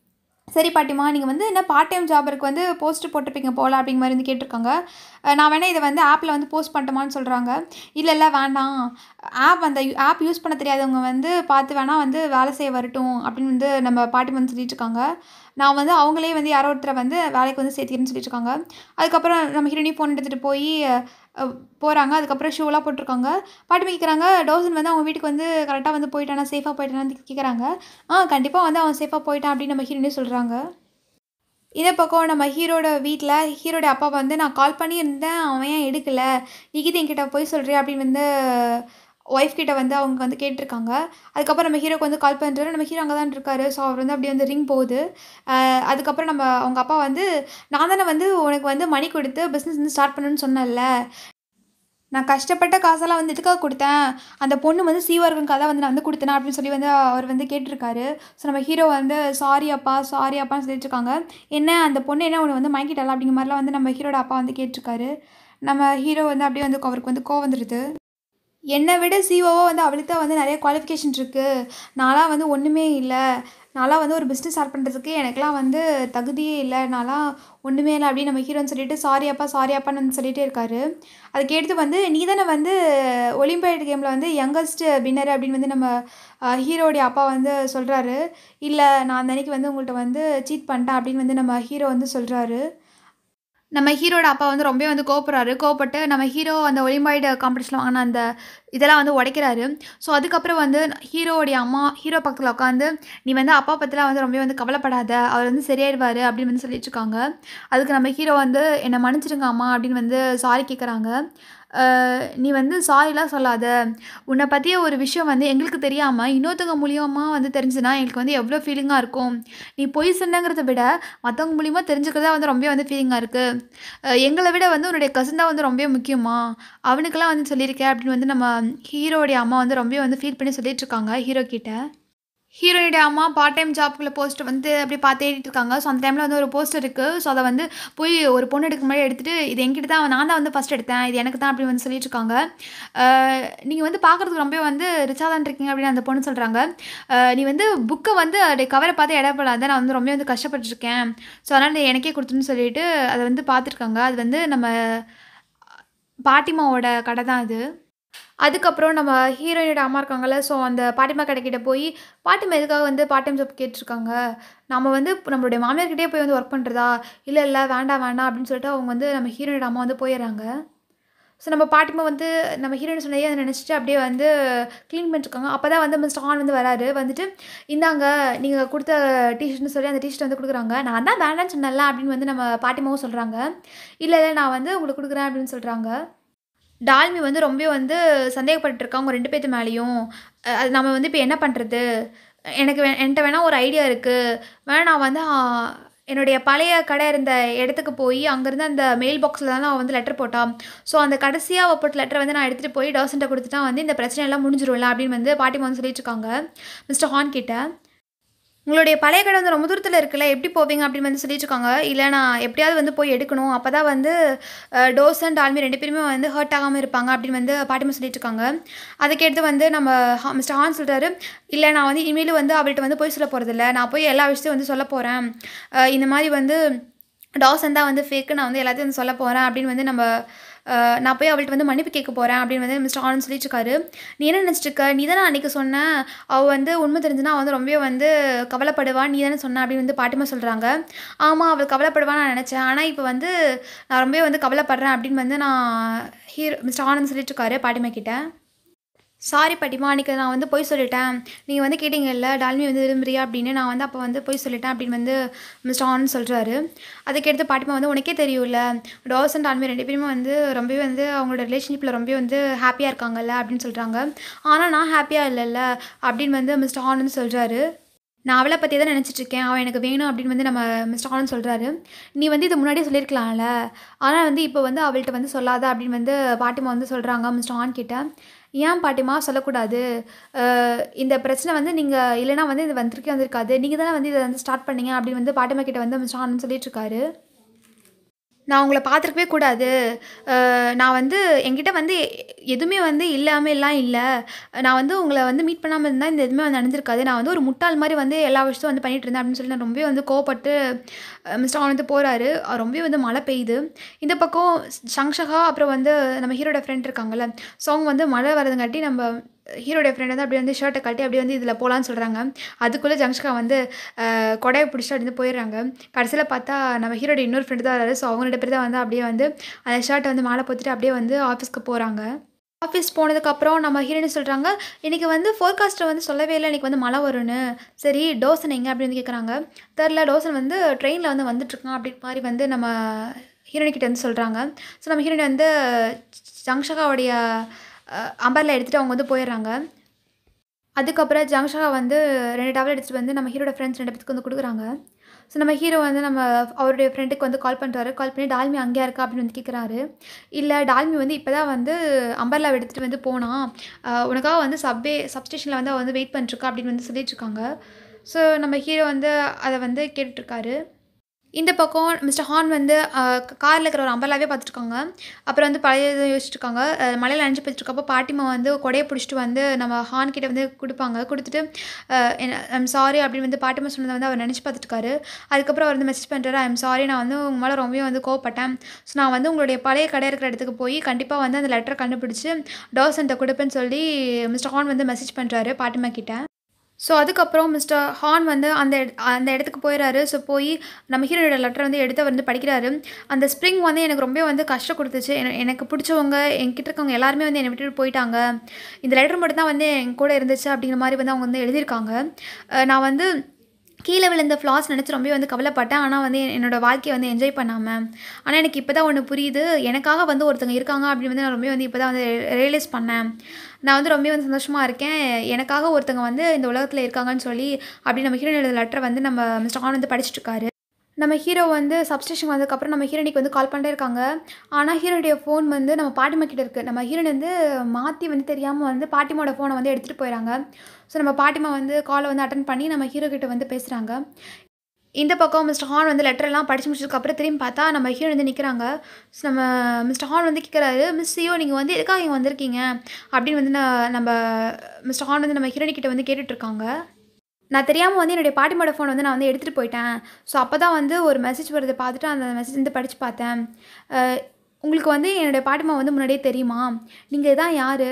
சரி பாட்டிமா நீங்கள் வந்து என்ன பார்ட் டைம் ஜாபருக்கு வந்து போஸ்ட் போட்டிருப்பீங்க போல அப்படிங்கிற மாதிரி வந்து கேட்டிருக்காங்க அஹ் நான் வேணால் இதை வந்து ஆப்பில் வந்து போஸ்ட் பண்ணட்டுமான்னு சொல்கிறாங்க இல்லை இல்லை வேண்டாம் ஆப் அந்த ஆப் யூஸ் பண்ண தெரியாதவங்க வந்து பார்த்து வேணால் வந்து வேலை செய்ய வரட்டும் அப்படின்னு வந்து நம்ம பாட்டி வந்து சொல்லிட்டு இருக்காங்க நான் வந்து அவங்களே வந்து யாரோ ஒருத்தரை வந்து வேலைக்கு வந்து சேர்த்திக்கிறேன்னு சொல்லிட்டு இருக்காங்க அதுக்கப்புறம் நம்ம ஹீரோனி ஃபோன் எடுத்துகிட்டு போய் போகிறாங்க அதுக்கப்புறம் ஷூலாம் போட்டிருக்காங்க பாட்டி கேட்குறாங்க டோசன் வந்து அவங்க வீட்டுக்கு வந்து கரெக்டாக வந்து போயிட்டானா சேஃபாக போயிட்டானான்னு கேட்குறாங்க ஆ கண்டிப்பாக வந்து அவன் சேஃபாக போயிட்டான் அப்படின்னு நம்ம ஹீரோனே சொல்கிறாங்க இதே பக்கம் நம்ம ஹீரோட வீட்டில் ஹீரோட அப்பா வந்து நான் கால் பண்ணியிருந்தேன் அவன் ஏன் எடுக்கலை இகிது என்கிட்ட போய் சொல்கிறேன் அப்படின்னு வந்து ஒய்ஃப் கிட்ட வந்து அவங்க வந்து கேட்டிருக்காங்க அதுக்கப்புறம் நம்ம ஹீரோக்கு வந்து கால் பண்ணுறாரு நம்ம ஹீரோ அங்கே தான் இருக்காரு ஸோ அவர் வந்து அப்படியே வந்து ரிங் போகுது அஹ் அதுக்கப்புறம் நம்ம அவங்க அப்பா வந்து நான் தானே வந்து உனக்கு வந்து மணி கொடுத்து பிஸ்னஸ் வந்து ஸ்டார்ட் பண்ணணும்னு சொன்னேன்ல நான் கஷ்டப்பட்ட காசெல்லாம் வந்து எதுக்காக கொடுத்தேன் அந்த பொண்ணு வந்து சீவா இருக்குங்காக தான் வந்து நான் வந்து கொடுத்தேனா அப்படின்னு சொல்லி வந்து அவர் வந்து கேட்டிருக்காரு ஸோ நம்ம ஹீரோ வந்து சாரி அப்பா சாரி அப்பான்னு சொல்லிட்டு இருக்காங்க என்ன அந்த பொண்ணு என்ன உன்னை வந்து மயங்கிட்டாளா அப்படிங்கிற மாதிரிலாம் வந்து நம்ம ஹீரோட அப்பா வந்து கேட்டிருக்காரு நம்ம ஹீரோ வந்து அப்படியே வந்து அவருக்கு வந்து கோவம் வந்துடுது என்னை விட சிஓவோ வந்து அவளுக்கு தான் வந்து நிறைய குவாலிஃபிகேஷன் இருக்குது நான்லாம் வந்து ஒன்றுமே இல்லை நான்லாம் வந்து ஒரு பிஸ்னஸ் ஸ்டார்ட் பண்ணுறதுக்கு எனக்குலாம் வந்து தகுதியே இல்லை நான்லாம் ஒன்றுமே இல்லை அப்படின்னு நம்ம ஹீரோன்னு சொல்லிட்டு சாரி அப்பா சாரி அப்பான்னு வந்து சொல்லிகிட்டே இருக்காரு அதுக்கு எடுத்து வந்து நீ தானே வந்து ஒலிம்பியாட் கேமில் வந்து யங்கஸ்ட் வின்னர் அப்படின்னு வந்து நம்ம ஹீரோடைய அப்பா வந்து சொல்கிறாரு இல்லை நான் அந்த அன்னைக்கு வந்து உங்கள்கிட்ட வந்து சீட் பண்ணிட்டேன் அப்படின்னு வந்து நம்ம ஹீரோ வந்து சொல்கிறாரு நம்ம ஹீரோட அப்பா வந்து ரொம்ப வந்து கோவப்படுறாரு கோவப்பட்டு நம்ம ஹீரோ அந்த ஒலிம்பாய்டு காம்படிஷனில் வாங்கின அந்த இதெல்லாம் வந்து உடைக்கிறாரு ஸோ அதுக்கப்புறம் வந்து ஹீரோடைய அம்மா ஹீரோ பக்கத்தில் உட்காந்து நீ வந்து அப்பா பற்றிலாம் வந்து ரொம்ப வந்து கவலைப்படாத அவர் வந்து சரியாயிடுவார் அப்படின்னு வந்து சொல்லிட்டு இருக்காங்க அதுக்கு நம்ம ஹீரோ வந்து என்னை மன்னிச்சிடுங்க அம்மா அப்படின்னு வந்து சாரி கேட்குறாங்க அஹ் நீ வந்து சாரிலாம் சொல்லாத உன்னை பற்றிய ஒரு விஷயம் வந்து எங்களுக்கு தெரியாமல் இன்னொருத்தவங்க மூலியமாக வந்து தெரிஞ்சுன்னா எங்களுக்கு வந்து எவ்வளோ ஃபீலிங்காக இருக்கும் நீ பொய் சொன்னங்கிறத விட மற்றவங்க மூலியமாக தெரிஞ்சுக்கிறதா வந்து ரொம்ப வந்து ஃபீலிங்காக இருக்குது எங்களை விட வந்து உன்னுடைய கசின் தான் வந்து ரொம்ப முக்கியமா அவனுக்கெல்லாம் வந்து சொல்லியிருக்கேன் அப்படின்னு வந்து நம்ம ஹீரோடைய அம்மா வந்து ரொம்ப வந்து ஃபீல் பண்ணி சொல்லிட்டு இருக்காங்க ஹீரோ கிட்ட ஹீரோயினுடைய அம்மா பார்ட் டைம் ஜாப்குள்ள போஸ்ட் வந்து அப்படி பார்த்து தேடிட்டு இருக்காங்க ஸோ அந்த டைமில் வந்து ஒரு போஸ்ட் இருக்குது ஸோ அதை வந்து போய் ஒரு பொண்ணு எடுக்க முன்னாடி எடுத்துகிட்டு இது என்கிட்ட தான் நான் தான் வந்து ஃபஸ்ட் எடுத்தேன் இது எனக்கு தான் அப்படி வந்து சொல்லிட்டு இருக்காங்க நீங்கள் வந்து பார்க்குறதுக்கு ரொம்ப வந்து ரிச்சாக தான் இருக்கீங்க அப்படின்னு அந்த பொண்ணு சொல்கிறாங்க நீ வந்து புக்கை வந்து அதோடைய கவரை பார்த்து இடப்படாத நான் வந்து ரொம்ப வந்து கஷ்டப்பட்டுருக்கேன் ஸோ அதனால் நீ எனக்கே கொடுத்துன்னு சொல்லிட்டு அதை வந்து பார்த்துருக்காங்க அது வந்து நம்ம பாட்டிமாவோட கடை தான் அது அதுக்கப்புறம் நம்ம ஹீரோயினோட அம்மா இருக்காங்கல்ல ஸோ அந்த பாட்டிமா கடைக்கிட்ட போய் பாட்டிமா எதுக்காக வந்து பார்ட் டைம் ஜாப் கேட்டிருக்காங்க நம்ம வந்து நம்மளுடைய மாமியார்கிட்டே போய் வந்து ஒர்க் பண்ணுறதா இல்லை இல்லை வேண்டாம் வேண்டாம் அப்படின்னு சொல்லிட்டு அவங்க வந்து நம்ம ஹீரோயினோட அம்மா வந்து போயிடுறாங்க ஸோ நம்ம பாட்டிமா வந்து நம்ம ஹீரோயின் சொன்னதே அதை நினச்சிட்டு அப்படியே வந்து க்ளீன் பண்ணிட்டுருக்காங்க அப்போ தான் வந்து மிஸ்டர் ஆன் வந்து வராரு வந்துட்டு இந்தாங்க நீங்கள் கொடுத்த டிஷர்ட்னு சொல்லி அந்த டிஷர்ட் வந்து கொடுக்குறாங்க நான் தான் வேண்டாம்னு சொன்னேன்ல அப்படின்னு வந்து நம்ம பாட்டிமாவும் சொல்கிறாங்க இல்லை இல்லை நான் வந்து உங்களுக்கு கொடுக்குறேன் அப்படின்னு சொல்கிறாங்க டால்மி வந்து ரொம்ப வந்து சந்தேகப்பட்டு இருக்காங்க ரெண்டு பேர்த்து மேலேயும் அஹ் அது நம்ம வந்து இப்போ என்ன பண்ணுறது எனக்கு வே என்கிட்ட வேணால் ஒரு ஐடியா இருக்குது வேணா நான் வந்து ஆ, என்னுடைய பழைய கடை இருந்த இடத்துக்கு போய் அங்கேருந்து அந்த மெயில் பாக்ஸில் தான் நான் வந்து லெட்டர் போட்டான் ஸோ அந்த கடைசியாக அவ போட்ட லெட்டரை வந்து நான் எடுத்துகிட்டு போய் டாசன்ட்ட கொடுத்துட்டா வந்து இந்த பிரச்சனை எல்லாம் முடிஞ்சிரும்ல அப்படின்னு வந்து பாட்டிமா வந்து சொல்லிட்டு இருக்காங்க மிஸ்டர் ஹான் கிட்ட உங்களுடைய பழைய கடை வந்து ரொம்ப தூரத்தில் இருக்குல்ல எப்படி போவீங்க அப்படின்னு வந்து சொல்லிட்டு இருக்காங்க இல்லை நான் எப்படியாவது வந்து போய் எடுக்கணும் அப்போ தான் வந்து டோஸ் அண்ட் டால்மி ரெண்டு பேருமே வந்து ஹர்ட் ஆகாமல் இருப்பாங்க அப்படின்னு வந்து பாட்டிமா சொல்லிட்டு இருக்காங்க அதுக்கடுத்து வந்து நம்ம ஹா- மிஸ்டர் ஹான் சொல்கிறாரு இல்லை நான் வந்து இனிமேல் வந்து அவள்கிட்ட வந்து போய் சொல்ல போகிறதில்ல நான் போய் எல்லா விஷயத்தையும் வந்து சொல்ல போகிறேன் இந்த மாதிரி வந்து டாசன் தான் வந்து ஃபேக்கு நான் வந்து எல்லாத்தையும் வந்து சொல்ல போகிறேன் அப்படின்னு வந்து நம்ம அஹ், நான் போய் அவள்கிட்ட வந்து மன்னிப்பு கேட்க போகிறேன் அப்படின்னு வந்து மிஸ்டர் ஆனந்த் சொல்லிட்டு இருக்காரு நீ என்ன நினச்சிட்டு இருக்க நீ தானே அன்றைக்கி சொன்ன அவள் வந்து உண்மை தெரிஞ்சுன்னா அவள் வந்து ரொம்ப வந்து கவலைப்படுவா நீ தானே சொன்ன அப்படின்னு வந்து பாட்டிமா சொல்கிறாங்க ஆமாம் அவள் கவலைப்படுவான்னு நான் நினச்சேன் ஆனால் இப்போ வந்து நான் ரொம்ப வந்து கவலைப்படுறேன் அப்படின்னு வந்து நான் ஹீரோ மிஸ்டர் ஆனந்த் சொல்லிட்டு இருக்காரு பாட்டிமா கிட்ட சாரி பாட்டிமா அன்றைக்கி நான் வந்து போய் சொல்லிட்டேன் நீங்கள் வந்து கேட்டீங்கல்ல டால்மி வந்து விரும்புறியா அப்படின்னு நான் வந்து அப்போ வந்து போய் சொல்லிட்டேன் அப்படின்னு வந்து மிஸ்டர் ஆனந்த் சொல்கிறாரு அதுக்கடுத்து பாட்டிமா வந்து உனக்கே தெரியும்ல டாஸ் அண்ட் டால்மி ரெண்டு பேருமே வந்து ரொம்பவே வந்து அவங்களோட ரிலேஷன்ஷிப்பில் ரொம்பவே வந்து ஹாப்பியாக இருக்காங்கல்ல அப்படின்னு சொல்கிறாங்க ஆனால் நான் ஹாப்பியாக இல்லைல்ல அப்படின்னு வந்து மிஸ்டர் ஆனந்த் சொல்கிறாரு நான் அவளை பற்றி தான் நினச்சிட்டு இருக்கேன் அவன் எனக்கு வேணும் அப்படின்னு வந்து நம்ம மிஸ்டர் ஆனந்த் சொல்கிறாரு நீ வந்து இது முன்னாடியே சொல்லியிருக்கலாம்ல ஆனால் வந்து இப்போ வந்து அவள்கிட்ட வந்து சொல்லாத அப்படின்னு வந்து பாட்டிமா வந்து சொல்கிறாங்க மிஸ்டர் ஆன் கிட்ட ஏன் பாட்டிமா சொல்லக்கூடாது அஹ் இந்த பிரச்சனை வந்து நீங்கள் இல்லைனா வந்து இது வந்திருக்கே வந்திருக்காது நீங்கள் தானே வந்து இதை வந்து ஸ்டார்ட் பண்ணீங்க அப்படின்னு வந்து பாட்டிமா கிட்ட வந்து மிஸ்டர் ஆனந்த் சொல்லிட்டு இருக்காரு நான் உங்களை பார்த்துருக்கவே கூடாது அஹ் நான் வந்து என்கிட்ட வந்து எதுவுமே வந்து இல்லாமல் எல்லாம் இல்லை நான் வந்து உங்களை வந்து மீட் பண்ணாமல் இருந்தால் இந்த எதுவுமே வந்து நடந்திருக்காது நான் வந்து ஒரு முட்டாள் மாதிரி வந்து எல்லா விஷயத்தையும் வந்து பண்ணிட்டு இருந்தேன் அப்படின்னு சொல்லி நான் ரொம்பவே வந்து கோவப்பட்டு மிஸ்டர் ஆனந்த் போகிறாரு ரொம்பவே வந்து மழை பெய்யுது இந்த பக்கம் சங்ஷகா அப்புறம் வந்து நம்ம ஹீரோட ஃப்ரெண்ட் இருக்காங்கல்ல ஸோ அவங்க வந்து மழை வரதுங்காட்டி நம்ம ஹீரோட ஃப்ரெண்ட் வந்து அப்படியே வந்து ஷர்ட்டை கட்டி அப்படியே வந்து இதில் போகலான்னு சொல்கிறாங்க அதுக்குள்ளே ஜங்ஷகா வந்து அஹ், கொடையை பிடிச்சிட்டு அப்படி வந்து போயிடுறாங்க கடைசியில் பார்த்தா நம்ம ஹீரோட இன்னொரு ஃப்ரெண்டு தான் வராரு ஸோ அவங்க ரெண்டு பேர் தான் வந்து அப்படியே வந்து அந்த ஷர்ட்டை வந்து மேலே போத்துட்டு அப்படியே வந்து ஆஃபீஸ்க்கு போகிறாங்க ஆஃபீஸ் போனதுக்கப்புறம் நம்ம ஹீரோயின் சொல்கிறாங்க இன்றைக்கி வந்து ஃபோர்காஸ்ட்டை வந்து சொல்லவே இல்லை இன்றைக்கி வந்து மழை வரும்னு சரி டோசன் எங்கே அப்படின்னு கேட்குறாங்க தெரில டோசன் வந்து ட்ரெயினில் வந்து வந்துட்டுருக்கான் அப்படி மாதிரி வந்து நம்ம ஹீரோயின் கிட்ட வந்து சொல்கிறாங்க ஸோ நம்ம ஹீரோயின் வந்து ஜங்ஷகாவுடைய அம்பரில் எடுத்துகிட்டு அவங்க வந்து போயிடுறாங்க அதுக்கப்புறம் ஜங்ஷா வந்து ரெண்டு டவல் எடுத்துகிட்டு வந்து நம்ம ஹீரோட ஃப்ரெண்ட்ஸ் ரெண்டு பேத்துக்கு வந்து கொடுக்குறாங்க ஸோ நம்ம ஹீரோ வந்து நம்ம அவருடைய ஃப்ரெண்டுக்கு வந்து கால் பண்ணுறாரு கால் பண்ணி டால்மி அங்கேயா இருக்கா அப்படின்னு வந்து கேட்குறாரு இல்லை டால்மி வந்து இப்போ தான் வந்து அம்பர்லா எடுத்துகிட்டு வந்து போனான் ஆஹ் உனக்காக வந்து சப்வே சப்ஸ்டேஷனில் வந்து அவ வந்து வெயிட் பண்ணிருக்கா அப்படின்னு வந்து சொல்லிட்டு இருக்காங்க ஸோ நம்ம ஹீரோ வந்து அதை வந்து கேட்டுட்ருக்காரு இந்த பக்கம் மிஸ்டர் ஹார்ன் வந்து காரில் இருக்கிற ஒரு அம்பர்லாவே பார்த்துட்ருக்காங்க அப்புறம் வந்து பழைய இதை யோசிச்சுட்டு இருக்காங்க அஹ் மழையில் நனைஞ்சு போயிட்டுருக்கப்போ பாட்டிமா வந்து கொடையை பிடிச்சிட்டு வந்து நம்ம ஹார்ன் கிட்ட வந்து கொடுப்பாங்க கொடுத்துட்டு ஐம் சாரி அப்படின்னு வந்து பாட்டிமா சொன்னதை வந்து அவர் நினச்சி பார்த்துட்டுருக்காரு அதுக்கப்புறம் அவர் வந்து மெசேஜ் பண்ணுறாரு ஐம் சாரி நான் வந்து உங்க மேலே ரொம்பவே வந்து கோவப்பட்டேன் ஸோ நான் வந்து உங்களுடைய பழைய கடை இருக்கிற இடத்துக்கு போய் கண்டிப்பாக வந்து அந்த லெட்டரை கண்டுபிடிச்சி டாசன்ட்ட கொடுப்பேன்னு சொல்லி மிஸ்டர் ஹார்ன் வந்து மெசேஜ் பண்ணுறாரு பாட்டிமா கிட்ட ஸோ அதுக்கப்புறம் மிஸ்டர் ஹார்ன் வந்து அந்த இட- அந்த இடத்துக்கு போயிடுறாரு ஸோ போய் நம்ம ஹீரோட லெட்டர் வந்து எடுத்து அவர் வந்து படிக்கிறாரு அந்த ஸ்ப்ரிங் வந்து எனக்கு ரொம்ப வந்து கஷ்டம் கொடுத்துச்சு என- எனக்கு பிடிச்சவங்க என்கிட்ட இருக்கவங்க எல்லாருமே வந்து என்னை விட்டுட்டு போயிட்டாங்க இந்த லெட்டர் மட்டும் தான் வந்து என் கூட இருந்துச்சு அப்படிங்கிற மாதிரி வந்து அவங்க வந்து எழுதியிருக்காங்க அஹ் நான் வந்து கீழே விழுந்த ஃப்ளாஸ் நினச்சி ரொம்ப வந்து கவலைப்பட்டேன் ஆனால் வந்து என்- என்னோட வாழ்க்கையை வந்து என்ஜாய் பண்ணாமல் ஆனால் எனக்கு இப்போ தான் ஒன்று புரியுது எனக்காக வந்து ஒருத்தங்க இருக்காங்க அப்படின்னு வந்து நான் ரொம்ப வந்து இப்போ தான் வந்து ரியலைஸ் பண்ணேன் நான் வந்து ரொம்ப வந்து சந்தோஷமாக இருக்கேன் எனக்காக ஒருத்தங்க வந்து இந்த உலகத்தில் இருக்காங்கன்னு சொல்லி அப்படி நம்ம ஹீரோனோட லெட்டரை வந்து நம்ம மிஸ்டர் ஹான் வந்து படிச்சுட்டு இருக்காரு நம்ம ஹீரோ வந்து சப்ஸ்டேஷன் வந்ததுக்கப்புறம் நம்ம ஹீரோனிக்கு வந்து கால் பண்ணிட்டே இருக்காங்க ஆனால் ஹீரோடைய ஃபோன் வந்து நம்ம பாட்டிமா கிட்ட இருக்குது நம்ம ஹீரோன் வந்து மாற்றி வந்து தெரியாமல் வந்து பாட்டிமாவோட ஃபோனை வந்து எடுத்துகிட்டு போயிடறாங்க ஸோ நம்ம பாட்டிமா வந்து காலை வந்து அட்டன் பண்ணி நம்ம ஹீரோ கிட்ட வந்து பேசுகிறாங்க இந்த பக்கம் மிஸ்டர் ஹார்ன் வந்து லெட்டர்லாம் படித்து முடிச்சதுக்கப்புறம் திரும்பி பார்த்தா நம்ம ஹீரோ வந்து நிற்கிறாங்க ஸோ நம்ம மிஸ்டர் ஹார்ன் வந்து கேட்குறாரு மிஸ் ஐயோ நீங்கள் வந்து எதுக்காக இங்கே வந்திருக்கீங்க அப்படின்னு வந்து நான் நம்ம மிஸ்டர் ஹார்ன் வந்து நம்ம ஹீரோனி கிட்ட வந்து கேட்டுட்டு இருக்காங்க நான் தெரியாமல் வந்து என்னுடைய பாட்டிமோட ஃபோன் வந்து நான் வந்து எடுத்துகிட்டு போயிட்டேன் ஸோ அப்போ தான் வந்து ஒரு மெசேஜ் வருது பார்த்துட்டு அந்த மெசேஜ் வந்து படித்து பார்த்தேன் அஹ் உங்களுக்கு வந்து என்னுடைய பாட்டிமா வந்து முன்னாடியே தெரியுமா நீங்கள் தான் யார்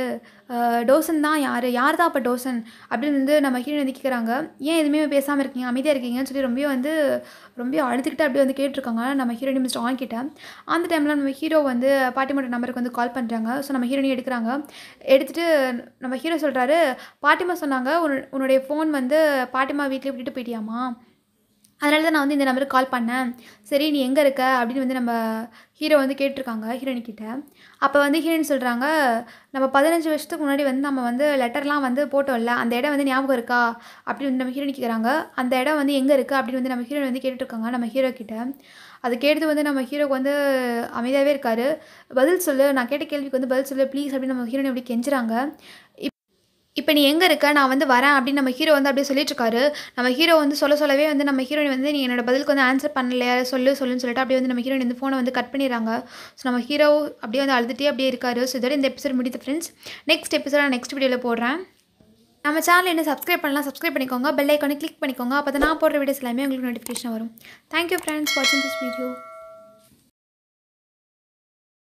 டோசன் தான் யார் யார் தான் அப்போ டோசன் அப்படின்னு வந்து நம்ம ஹீரோ வந்து கேட்குறாங்க ஏன் எதுவுமே பேசாமல் இருக்கீங்க அமைதியாக இருக்கீங்கன்னு சொல்லி ரொம்ப வந்து ரொம்ப அழுதுகிட்டு அப்படியே வந்து கேட்டிருக்காங்க நம்ம ஹீரோனி மிஸ்டர் ஆன் கிட்ட அந்த டைமில் நம்ம ஹீரோ வந்து பாட்டிமாவோட நம்பருக்கு வந்து கால் பண்ணுறாங்க ஸோ நம்ம ஹீரோனி எடுக்கிறாங்க எடுத்துகிட்டு நம்ம ஹீரோ சொல்கிறாரு பாட்டிமா சொன்னாங்க உன் உன்னுடைய ஃபோன் வந்து பாட்டிமா வீட்டில் விட்டுட்டு போயிட்டியாமா அதனால தான் நான் வந்து இந்த நம்பருக்கு கால் பண்ணேன் சரி நீ எங்கே இருக்க அப்படின்னு வந்து நம்ம ஹீரோ வந்து கேட்டிருக்காங்க ஹீரோயின் கிட்ட அப்போ வந்து ஹீரோயின் சொல்கிறாங்க நம்ம பதினஞ்சு வருஷத்துக்கு முன்னாடி வந்து நம்ம வந்து லெட்டர்லாம் வந்து போட்டோம்ல அந்த இடம் வந்து ஞாபகம் இருக்கா அப்படின்னு வந்து நம்ம ஹீரோயின் கேட்குறாங்க அந்த இடம் வந்து எங்கே இருக்குது அப்படின்னு வந்து நம்ம ஹீரோயின் வந்து கேட்டுட்ருக்காங்க நம்ம ஹீரோ கிட்ட அது கேட்டது வந்து நம்ம ஹீரோக்கு வந்து அமைதியாகவே இருக்காரு பதில் சொல்லு நான் கேட்ட கேள்விக்கு வந்து பதில் சொல்லு ப்ளீஸ் அப்படின்னு நம்ம ஹீரோயின் அப்படி கெஞ்சுறாங்க இப்போ நீ எங்கே இருக்க நான் வந்து வரேன் அப்படின்னு நம்ம ஹீரோ வந்து அப்படியே சொல்லிட்டு இருக்காரு நம்ம ஹீரோ வந்து சொல்ல சொல்லவே வந்து நம்ம ஹீரோயின் வந்து நீ என்னோட பதிலுக்கு வந்து ஆன்சர் பண்ணலையா சொல்லு சொல்லுன்னு சொல்லிட்டு அப்படியே வந்து நம்ம ஹீரோயின் வந்து ஃபோனை வந்து கட் பண்ணிடுறாங்க ஸோ நம்ம ஹீரோ அப்படியே வந்து அழுதுகிட்டே அப்படியே இருக்காரு ஸோ இதோட இந்த எபிசோட் முடித்த ஃப்ரெண்ட்ஸ் நெக்ஸ்ட் எபிசோட் நான் நெக்ஸ்ட் வீடியோவில் போடுறேன் நம்ம சேனல் என்ன சப்ஸ்கிரைப் பண்ணலாம் சப்ஸ்கிரைப் பண்ணிக்கோங்க பெல் ஐக்கானே கிளிக் பண்ணிக்கோங்க அப்போ தான் நான் போடுற வீடியோஸ் எல்லாமே உங்களுக்கு நோட்டிஃபிகேஷன் வரும் தேங்க்யூ ஃப்ரெண்ட்ஸ் வாட்சிங் திஸ் வீடியோ